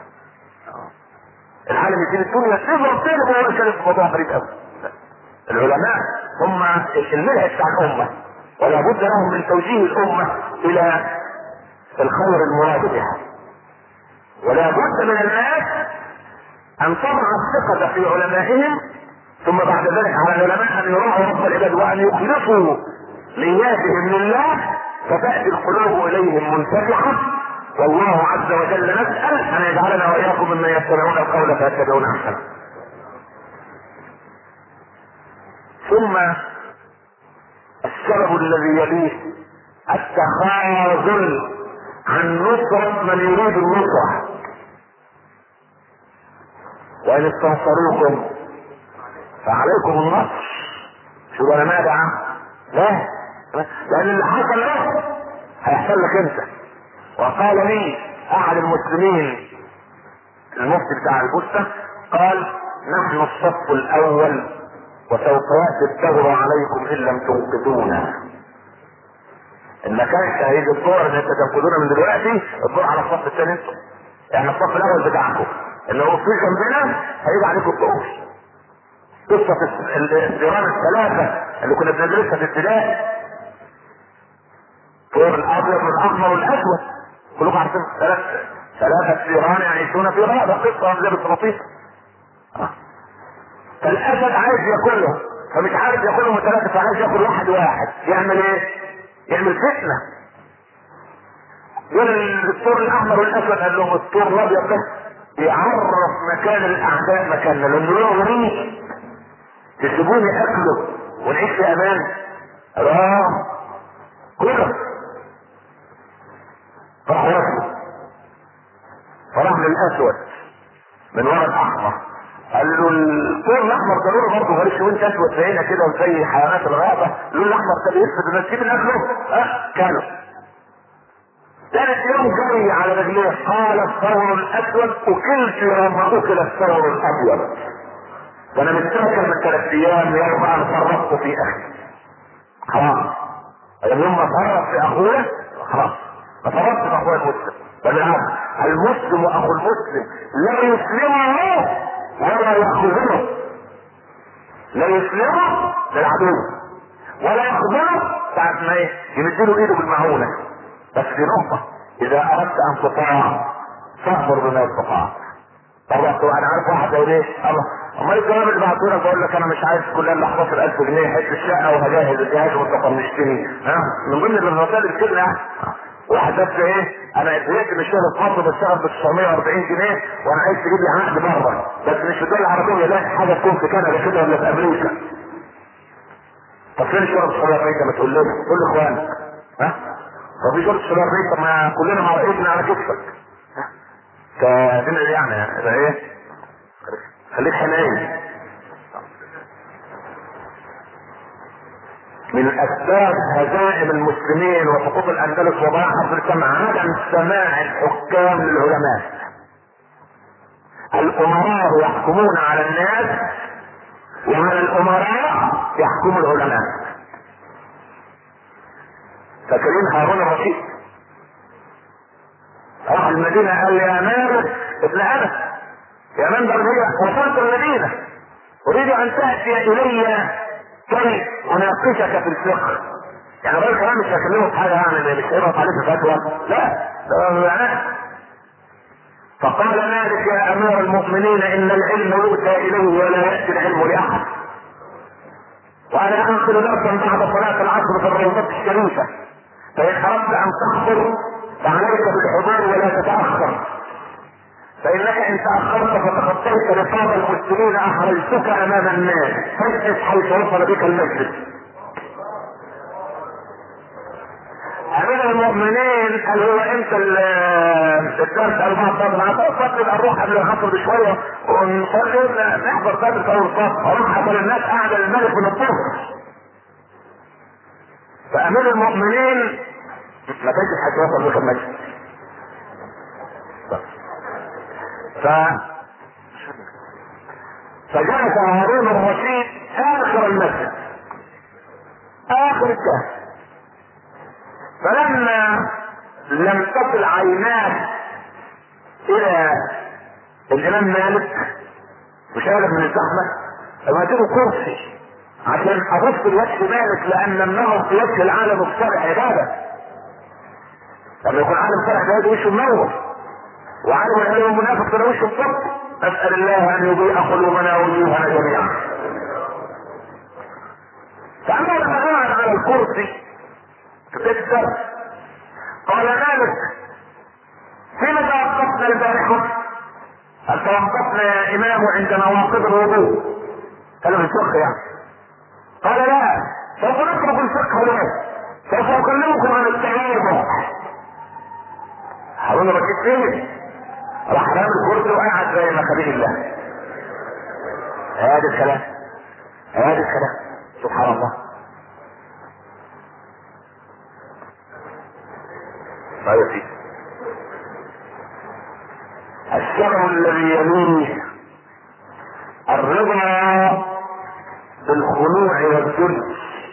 العالم يسيب الدنيا تفضل تاني وهو يتكلم في موضوع غريب قوي. العلماء هم المنهج بتاع الامه ولا بد لهم من توجيه الامه الى الخير المراد بها. ولا بد من الناس ان تضع الثقة في علمائهم ثم بعد ذلك على العلماء ان يراعوا رب العباد وان يخلصوا نياتهم لله فتأتي القلوب اليهم منفتحة والله عز وجل نسأل ان يجعلنا واياكم ممن يتبعون القول فيتبعون احسنه ثم السبب الذي يليه التخاذل عن نصرة من يريد النصرة وان استنصروكم فعليكم النصر شو انا ماذا لا لان اللي حصل له هيحصل لك انت وقال لي احد المسلمين المفتي بتاع البوسطة قال نحن الصف الاول وسوف ياتي الثغر عليكم ان لم تنقذونا ان ما كانش هيجي الدور ان انت تنقذونا من دلوقتي الدور على الصف الثاني انتم يعني الصف الاول بتاعكم اللي هو في جنبنا هيجي عليكم الطقوس قصة الثيران الثلاثة اللي كنا بندرسها في ابتدائي طور الابيض والاحمر والاسود كلكم عارفين ثلاث ثلاثة ثيران يعيشون في غابة قصة زي بالطراطيس فالاسد عايز ياكلهم فمش عارف ياكلهم ثلاثة فعايز ياكل واحد واحد يعمل ايه؟ يعمل فتنة يقول الطور الاحمر والاسود قال لهم الطور الابيض ده يعرف مكان الاعداء مكاننا لانه له غريب تسيبوني اكله ونعيش في امان اه كده راح ركبه فراح للاسود من ورا الاحمر قال له الطير الاحمر ده لونه برضه غريب شويه انت اسود زينا كده وزي حيوانات الغابه اللون الاحمر ده بيسفد الناس تجيب الاكل اه كانوا ثالث يوم جاي على رجليه قال الثور الاسود اكلت يوم اكل الثور الابيض وانا مستنكر من ثلاث ايام يوم ان فرطت في اخي خلاص يوم ما فرط في اخوه خلاص ما فرطت في اخوه المسلم بالعكس المسلم اخو المسلم لا يسلمه ولا يأخذه لا يسلمه للعدو ولا يأخذه بعد ما يمدله ايده بالمعونة بس في نقطة اذا اردت ان تطاع فاخبر بما استطاع طبعا انا عارف واحد يقول ايه الله امال الكلام اللي بعته لك بقول لك انا مش عايز كلها الا 11000 جنيه حته الشقه وهجهز الجهاز وطنشتني ها من ضمن الرسائل كده واحد بس ايه انا اتضايقت من الشغل في مصر بشتغل ب 940 جنيه وانا عايز تجيب لي عقد بره بس مش في الدول العربيه لا حاجه تكون في كندا كده ولا في امريكا طب فين الشغل في 940 ما تقول لنا قول لاخوانك ها طب في شغل في 940 طب ما كلنا مع رئيسنا على كتفك كدين يعني يبقى ايه خليك حنين من اسباب هزائم المسلمين وسقوط الاندلس وضياع افريقيا عدم سماع الحكام للعلماء الامراء يحكمون على الناس ومن الامراء يحكم العلماء فاكرين هارون الرشيد راح المدينة قال يا مالك ابن انس يا من دربية وصلت المدينة اريد ان تأتي الي كي اناقشك في الفقه يعني الراجل كمان مش هكلمه في حاجه يعني مش هيضغط عليه في فتوى لا ده معناه فقال مالك يا امير المؤمنين ان العلم يؤتى اليه ولا ياتي العلم لاحد وانا انقل درسا بعد صلاه العصر في الروضه الشريفه فان اردت ان تحضر فعليك بالحضور ولا تتاخر فانك ان تاخرت فتخطيت رقاب المسلمين احرجتك امام الناس فاجلس حيث وصل بك المسجد امير المؤمنين قال هو انت الدرس اربعة صدر مع صدر اروح قبل الخطر بشوية ونصلي نحضر صدر في اول صف اروح قبل الناس قاعدة الملك من الطرق فامير المؤمنين ما تجلس حيث وصل بك المسجد ف فجلس هارون الرشيد اخر المسجد اخر الكهف فلما لم تصل عيناه الى الامام مالك وشارب من الزحمه فوجدوا كرسي عشان ابص لوجه مالك لان النظر في وجه العالم الصالح عباده لما يكون عالم صالح ده وشه منور وعالم العلم المنافق ده وشه الصبر نسال الله ان يضيء قلوبنا ووجوهنا جميعا فاما لما قعد على الكرسي في بدايه الدرس قال مالك فيما توقفنا البارحه؟ هل توقفنا يا امام عند نواقض الوضوء؟ كلام الفقه يعني قال لا سوف نترك الفقه اليوم سوف اكلمكم عن التعامل هارون الرشيد فين؟ راح نام الكرسي وقعد زي ما خليل الله هذا الكلام هذا الكلام سبحان الله طيب فيه الشرع الذي يليه الرضا بالخنوع والذل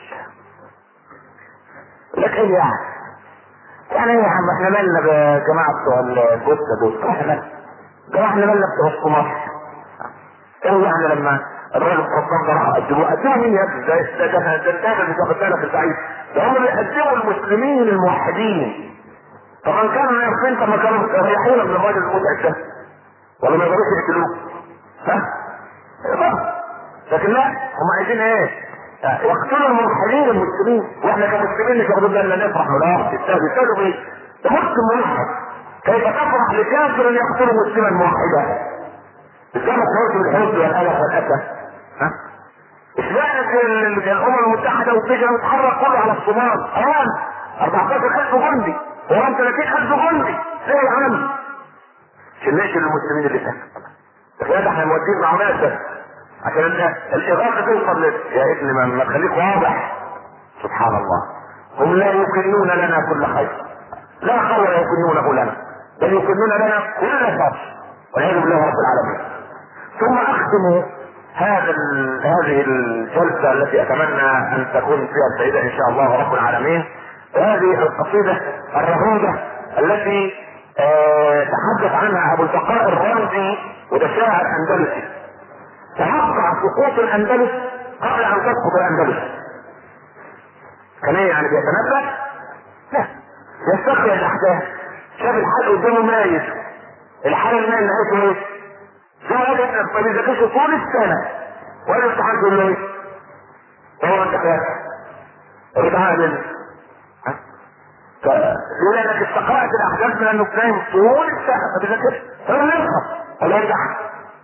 لك ايه يعني يعني ايه يا عم احنا مالنا بجماعة بتوع الجثة دول احنا جماعة احنا مالنا بتوع في مصر ايه يعني لما الراجل القبطان ده راح قدموه قدموا مين يا ابني ده ده ده ده ده اللي واخد بالك البعيد ده هم بيقدموا المسلمين الموحدين طبعا كانوا يعرفين طب ما كانوا يريحونا من الراجل المتعب ده ولا ما يقدروش يقتلوه ها؟ لكن لا هم عايزين ايه؟ يقتلوا الملحدين المسلمين واحنا كمسلمين مش واخدين بالنا نفرح ولا تستاهلوا تستاهلوا بايه؟ ده مسلم موحد كيف تفرح لكافر يقتل مسلما موحدا؟ ازاي ما تشعرش بالحزن والالم والاسى؟ ها؟ اشمعنى الامم المتحده والسجن متحرك كله على الصومال؟ اوان 14000 جندي وهم 30000 جندي ليه يا عم؟ عشان نقتل المسلمين اللي تحت لا ده احنا مودين مع ناس بس عشان ال- الاغاثه توصل لك يا ابني ما, ما تخليك واضح سبحان الله هم لا يكنون لنا كل خير لا خير يكنونه لنا بل يكنون لنا كل شر والعياذ بالله رب العالمين ثم اختم هذا ال- هذه الجلسه التي اتمنى ان تكون فيها السيده ان شاء الله رب العالمين هذه القصيده الرهيبه التي آه، تحدث عنها ابو البقاء الرازي وده شاعر اندلسي توقع سقوط الاندلس قبل ان تسقط الاندلس كان ايه يعني بيتنبأ؟ لا يستقبل الاحداث شاف الحال قدامه مايل الحال المايل نهايته ايه؟ زي ما قال ابنك ما بيذاكرش طول السنه ولا الامتحان تقول له ايه؟ هو انت فاهم؟ قول تعالى ها؟ فلولا انك استقرأت الاحداث من انك نايم طول السنه ما بتذاكرش فلم يسقط ولا يرجع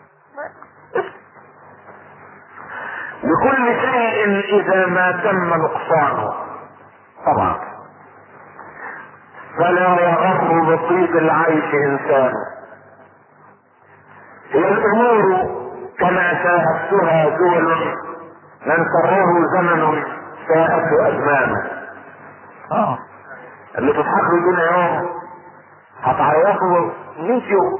لكل شيء اذا ما تم نقصانه طبعا فلا يغر بطيب العيش انسان هي الامور كما شاهدتها دول من سره زمن ساءته ازمانه اه اللي تضحكوا يجينا يوم هتعيطوا 100 يوم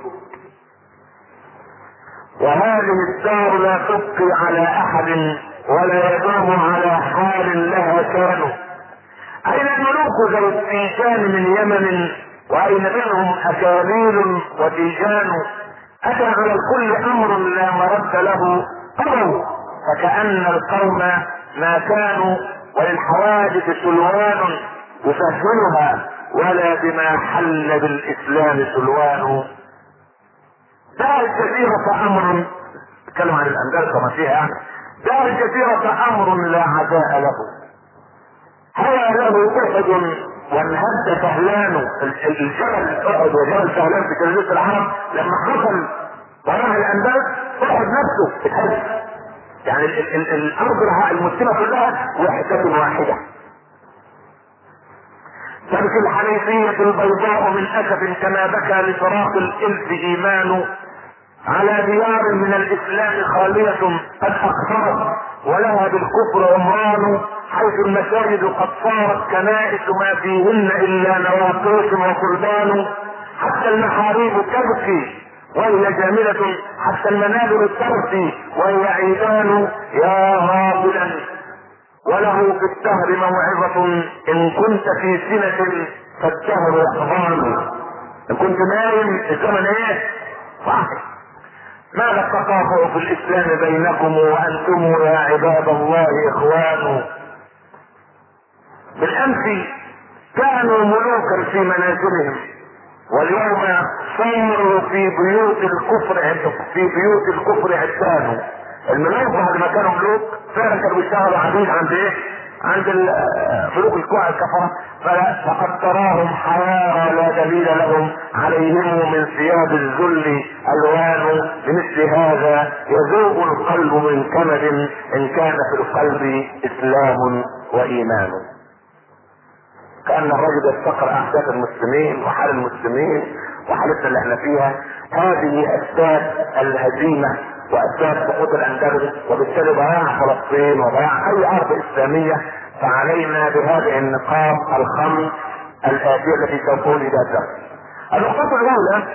وهذه الدار لا تبقي على احد ولا يدوم على حال لها شان اين الملوك ذو التيجان من يمن واين منهم اكاليل وتيجان اتى على الكل امر لا مرد له قضوا فكأن القوم ما كانوا وللحوادث سلوان يسهلها ولا بما حل بالاسلام سلوان دار الجزيرة امر اتكلم عن الاندلس وما فيها يعني دار الجزيرة امر لا عداء له هوى له احد وانهد سهلان ال- ال- الجبل احد وجبل سهلان في جزيرة العرب لما حصل وراء الاندلس احد نفسه اتهد يعني ال- ال- ال- الارض الع- المسلمة كلها وحدة واحدة تبكي الحنيفية البيضاء من أسف كما بكى لفراق الإلف إيمان على ديار من الإسلام خالية قد أقصرت ولها بالكفر عمران حيث المساجد قد صارت كنائس ما فيهن إلا نواقيس وقربان حتى المحاريب تبكي وهي جاملة حتى المنابر ترثي وهي عيدان يا غافلا وله في الدهر موعظة إن كنت في سنة فالدهر يحضان إن كنت نايم الزمن إيه؟ صاحي ماذا التقاطع في الإسلام بينكم وأنتم يا عباد الله إخوان بالأمس كانوا ملوكا في منازلهم واليوم صاروا في بيوت الكفر في بيوت الكفر عدان الملوك بعد ما كانوا ملوك فعلا كانوا بيشتغلوا عبيد عند ايه؟ عند ال- ملوك الكوع الكفرة فلا- فقد تراهم حيارى لا دليل لهم عليهم من ثياب الذل الوان بمثل هذا يذوب القلب من كمد ان كان في القلب اسلام وايمان كان الرجل يفتقر احداث المسلمين وحال المسلمين وحالتنا اللي احنا فيها هذه اسباب الهزيمه واسباب سقوط الاندلس وبالتالي ضياع فلسطين وضياع اي ارض اسلاميه فعلينا بهذه النقاط الخمس الاتيه التي سوف ولد النقطه الاولى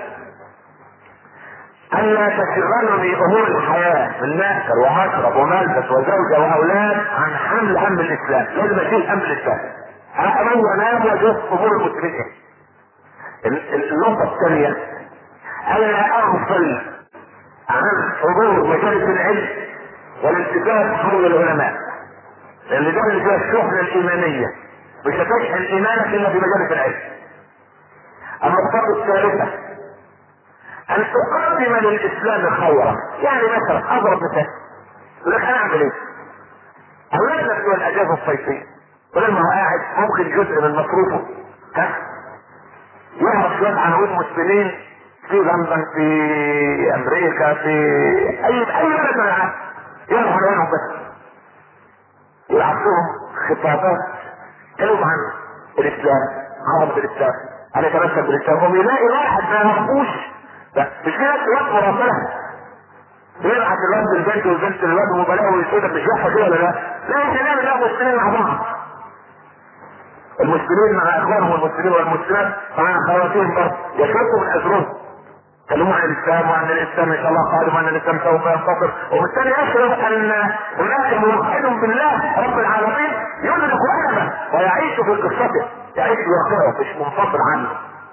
أن لا تشغلني أمور الحياة من مأكل ومشرب وملبس وزوجة وأولاد عن حمل هم الإسلام، لازم أشيل هم الإسلام. أنام وأنام وأشوف أمور المسلمين إيه. ال- ال- النقطة الثانية ألا أغفل عن حضور مجالس العلم والالتفات حول العلماء. لأن ده اللي فيها الشحنة الإيمانية. مش هتشحن إيمانك إلا في مجالس العلم. النقطة الثالثة ان تقدم للاسلام خيرا يعني مثلا اضرب مثال يقول لك انا اعمل ايه؟ اولادنا بتوع الاجازه الصيفيه بدل ما هو قاعد ممكن جزء من مصروفه ها يعرف شويه عناوين مسلمين في لندن في امريكا في اي اي بلد من العالم يعرف عناوينهم بس يعطيهم خطابات كلمة عن الاسلام عظمة الاسلام انا اتمسك بالاسلام ويلاقي واحد ما يعرفوش لا مش في ناس يوقفوا ربنا يبعت الواد للبنت والبنت للواد وبلاقوا ويسودة مش يحصل كده ولا لا؟ لا احنا نعمل ده مسلمين مع بعض. المسلمين مع اخوانهم المسلمين والمسلمات مع اخواتهم برضه يشركوا من اجرهم. كلموا عن الاسلام وعن الاسلام ان شاء الله قادم وان الاسلام سوف ينتصر وبالتالي يشرف ان هناك موحد بالله رب العالمين يدرك علمه ويعيش في قصته يعيش في واقعه مش منفصل عنه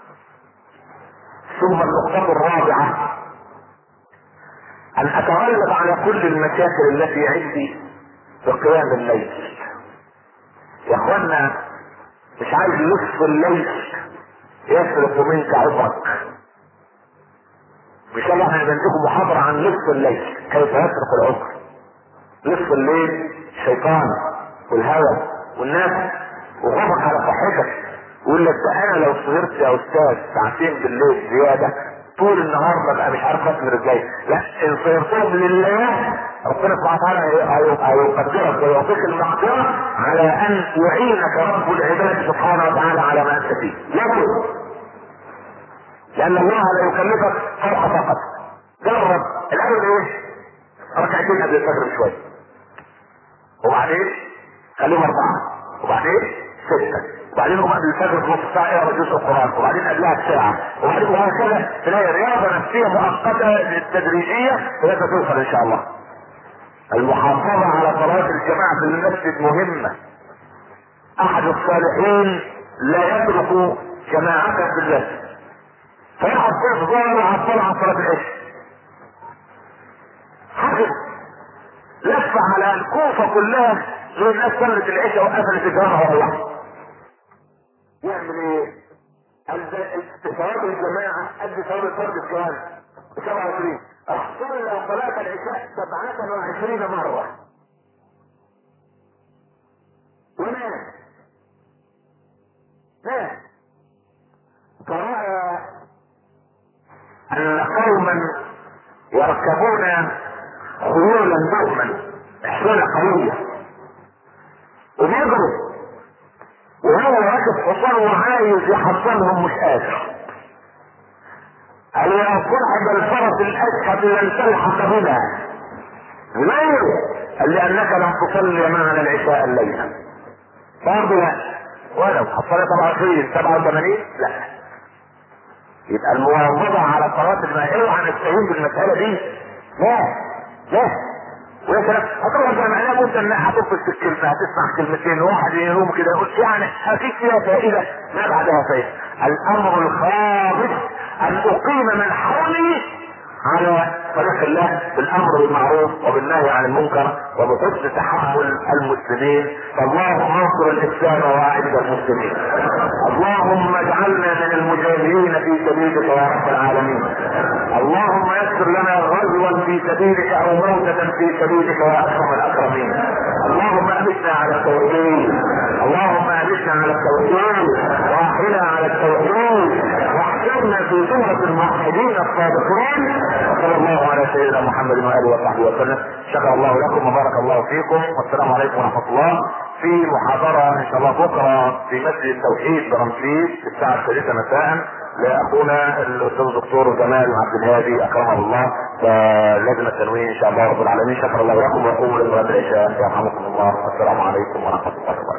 ثم النقطة الرابعة أن أتغلب على كل المشاكل التي عندي في قيام الليل. يا إخوانا مش عايز نصف الليل يسرق منك عمرك. إن شاء الله هنعمل لكم محاضرة عن نصف الليل كيف يسرق العمر. نصف الليل الشيطان والهوى والناس وغضب على صحتك يقول لك ده انا لو سهرت يا استاذ ساعتين بالليل زياده طول النهار ببقى مش عارف اكل رجلي لا ان صيرتهم لله ربنا سبحانه وتعالى هيقدرك ويعطيك المقدره على ان يعينك رب العباد سبحانه وتعالى على ما انت فيه لكن لان الله لا يكلفك فرق فقط جرب الاول ايه ركعتين قبل الفجر بشويه وبعدين خليهم اربعه وبعدين سته وبعدين قبل الفجر في نص ساعه اقرا جزء القران وبعدين قبلها بساعه وبعدين وهكذا تلاقي رياضه نفسيه مؤقته تدريجيه لغايه توصل ان شاء الله. المحافظه على صلاه الجماعه في المسجد مهمه. احد الصالحين لا يترك جماعته في المسجد. فيقعد في الظهر وعطل عن صلاه العشاء. حفظ لف على الكوفه كلها غير الناس صلت العشاء وقفلت الجامعه وروحت. يعمل ايه؟ ثواب الجماعة قد ثواب الفرد بكام؟ 27 صلى صلاة العشاء 27 مرة ونام نام فرأى أن قوما يركبون خيولا بهما حصولة قوية وبيجروا وهو راكب حصان وعايز يحصلهم مش قادر قال يا صاحب الفرس الاشهب لن تلحق بنا ليه؟ قال لانك لم تصلي معنا العشاء الليله برضه لا ولو حصلت 27 87 لا يبقى المواظبه على صلاه الماء اوعى نستهين بالمساله دي لا لا ويا سلام هتروح الجامعة ممكن انها هتفصل في الكلمة هتسمع كلمتين واحد يقوم كده يقول يعني اكيد فيها فائدة ما بعدها فائدة الامر الخامس ان اقيم من حولي على طريق الله بالامر بالمعروف وبالنهي عن المنكر وبحسن تحمل المسلمين فاللهم انصر الاسلام واعز المسلمين اللهم اجعلنا من المجاهدين في سبيلك يا رب العالمين اللهم يسر لنا غزوا في سبيلك او موتة في سبيلك يا اكرم الاكرمين اللهم امتنا على التوحيد اللهم امتنا على التوحيد واحنا على التوحيد واحشرنا في زمرة الموحدين الصادقين وصلى الله على سيدنا محمد واله وصحبه وسلم شكر الله لكم وبارك الله فيكم والسلام عليكم ورحمه الله في محاضره ان شاء الله بكره في مسجد التوحيد برمسيس الساعه الثالثه مساء لاخونا الاستاذ الدكتور جمال عبد الهادي اكرمه الله فلجنه التنوين ان شاء الله رب العالمين شكر الله لكم وقوموا لصلاه العشاء يرحمكم الله والسلام عليكم ورحمه الله وبركاته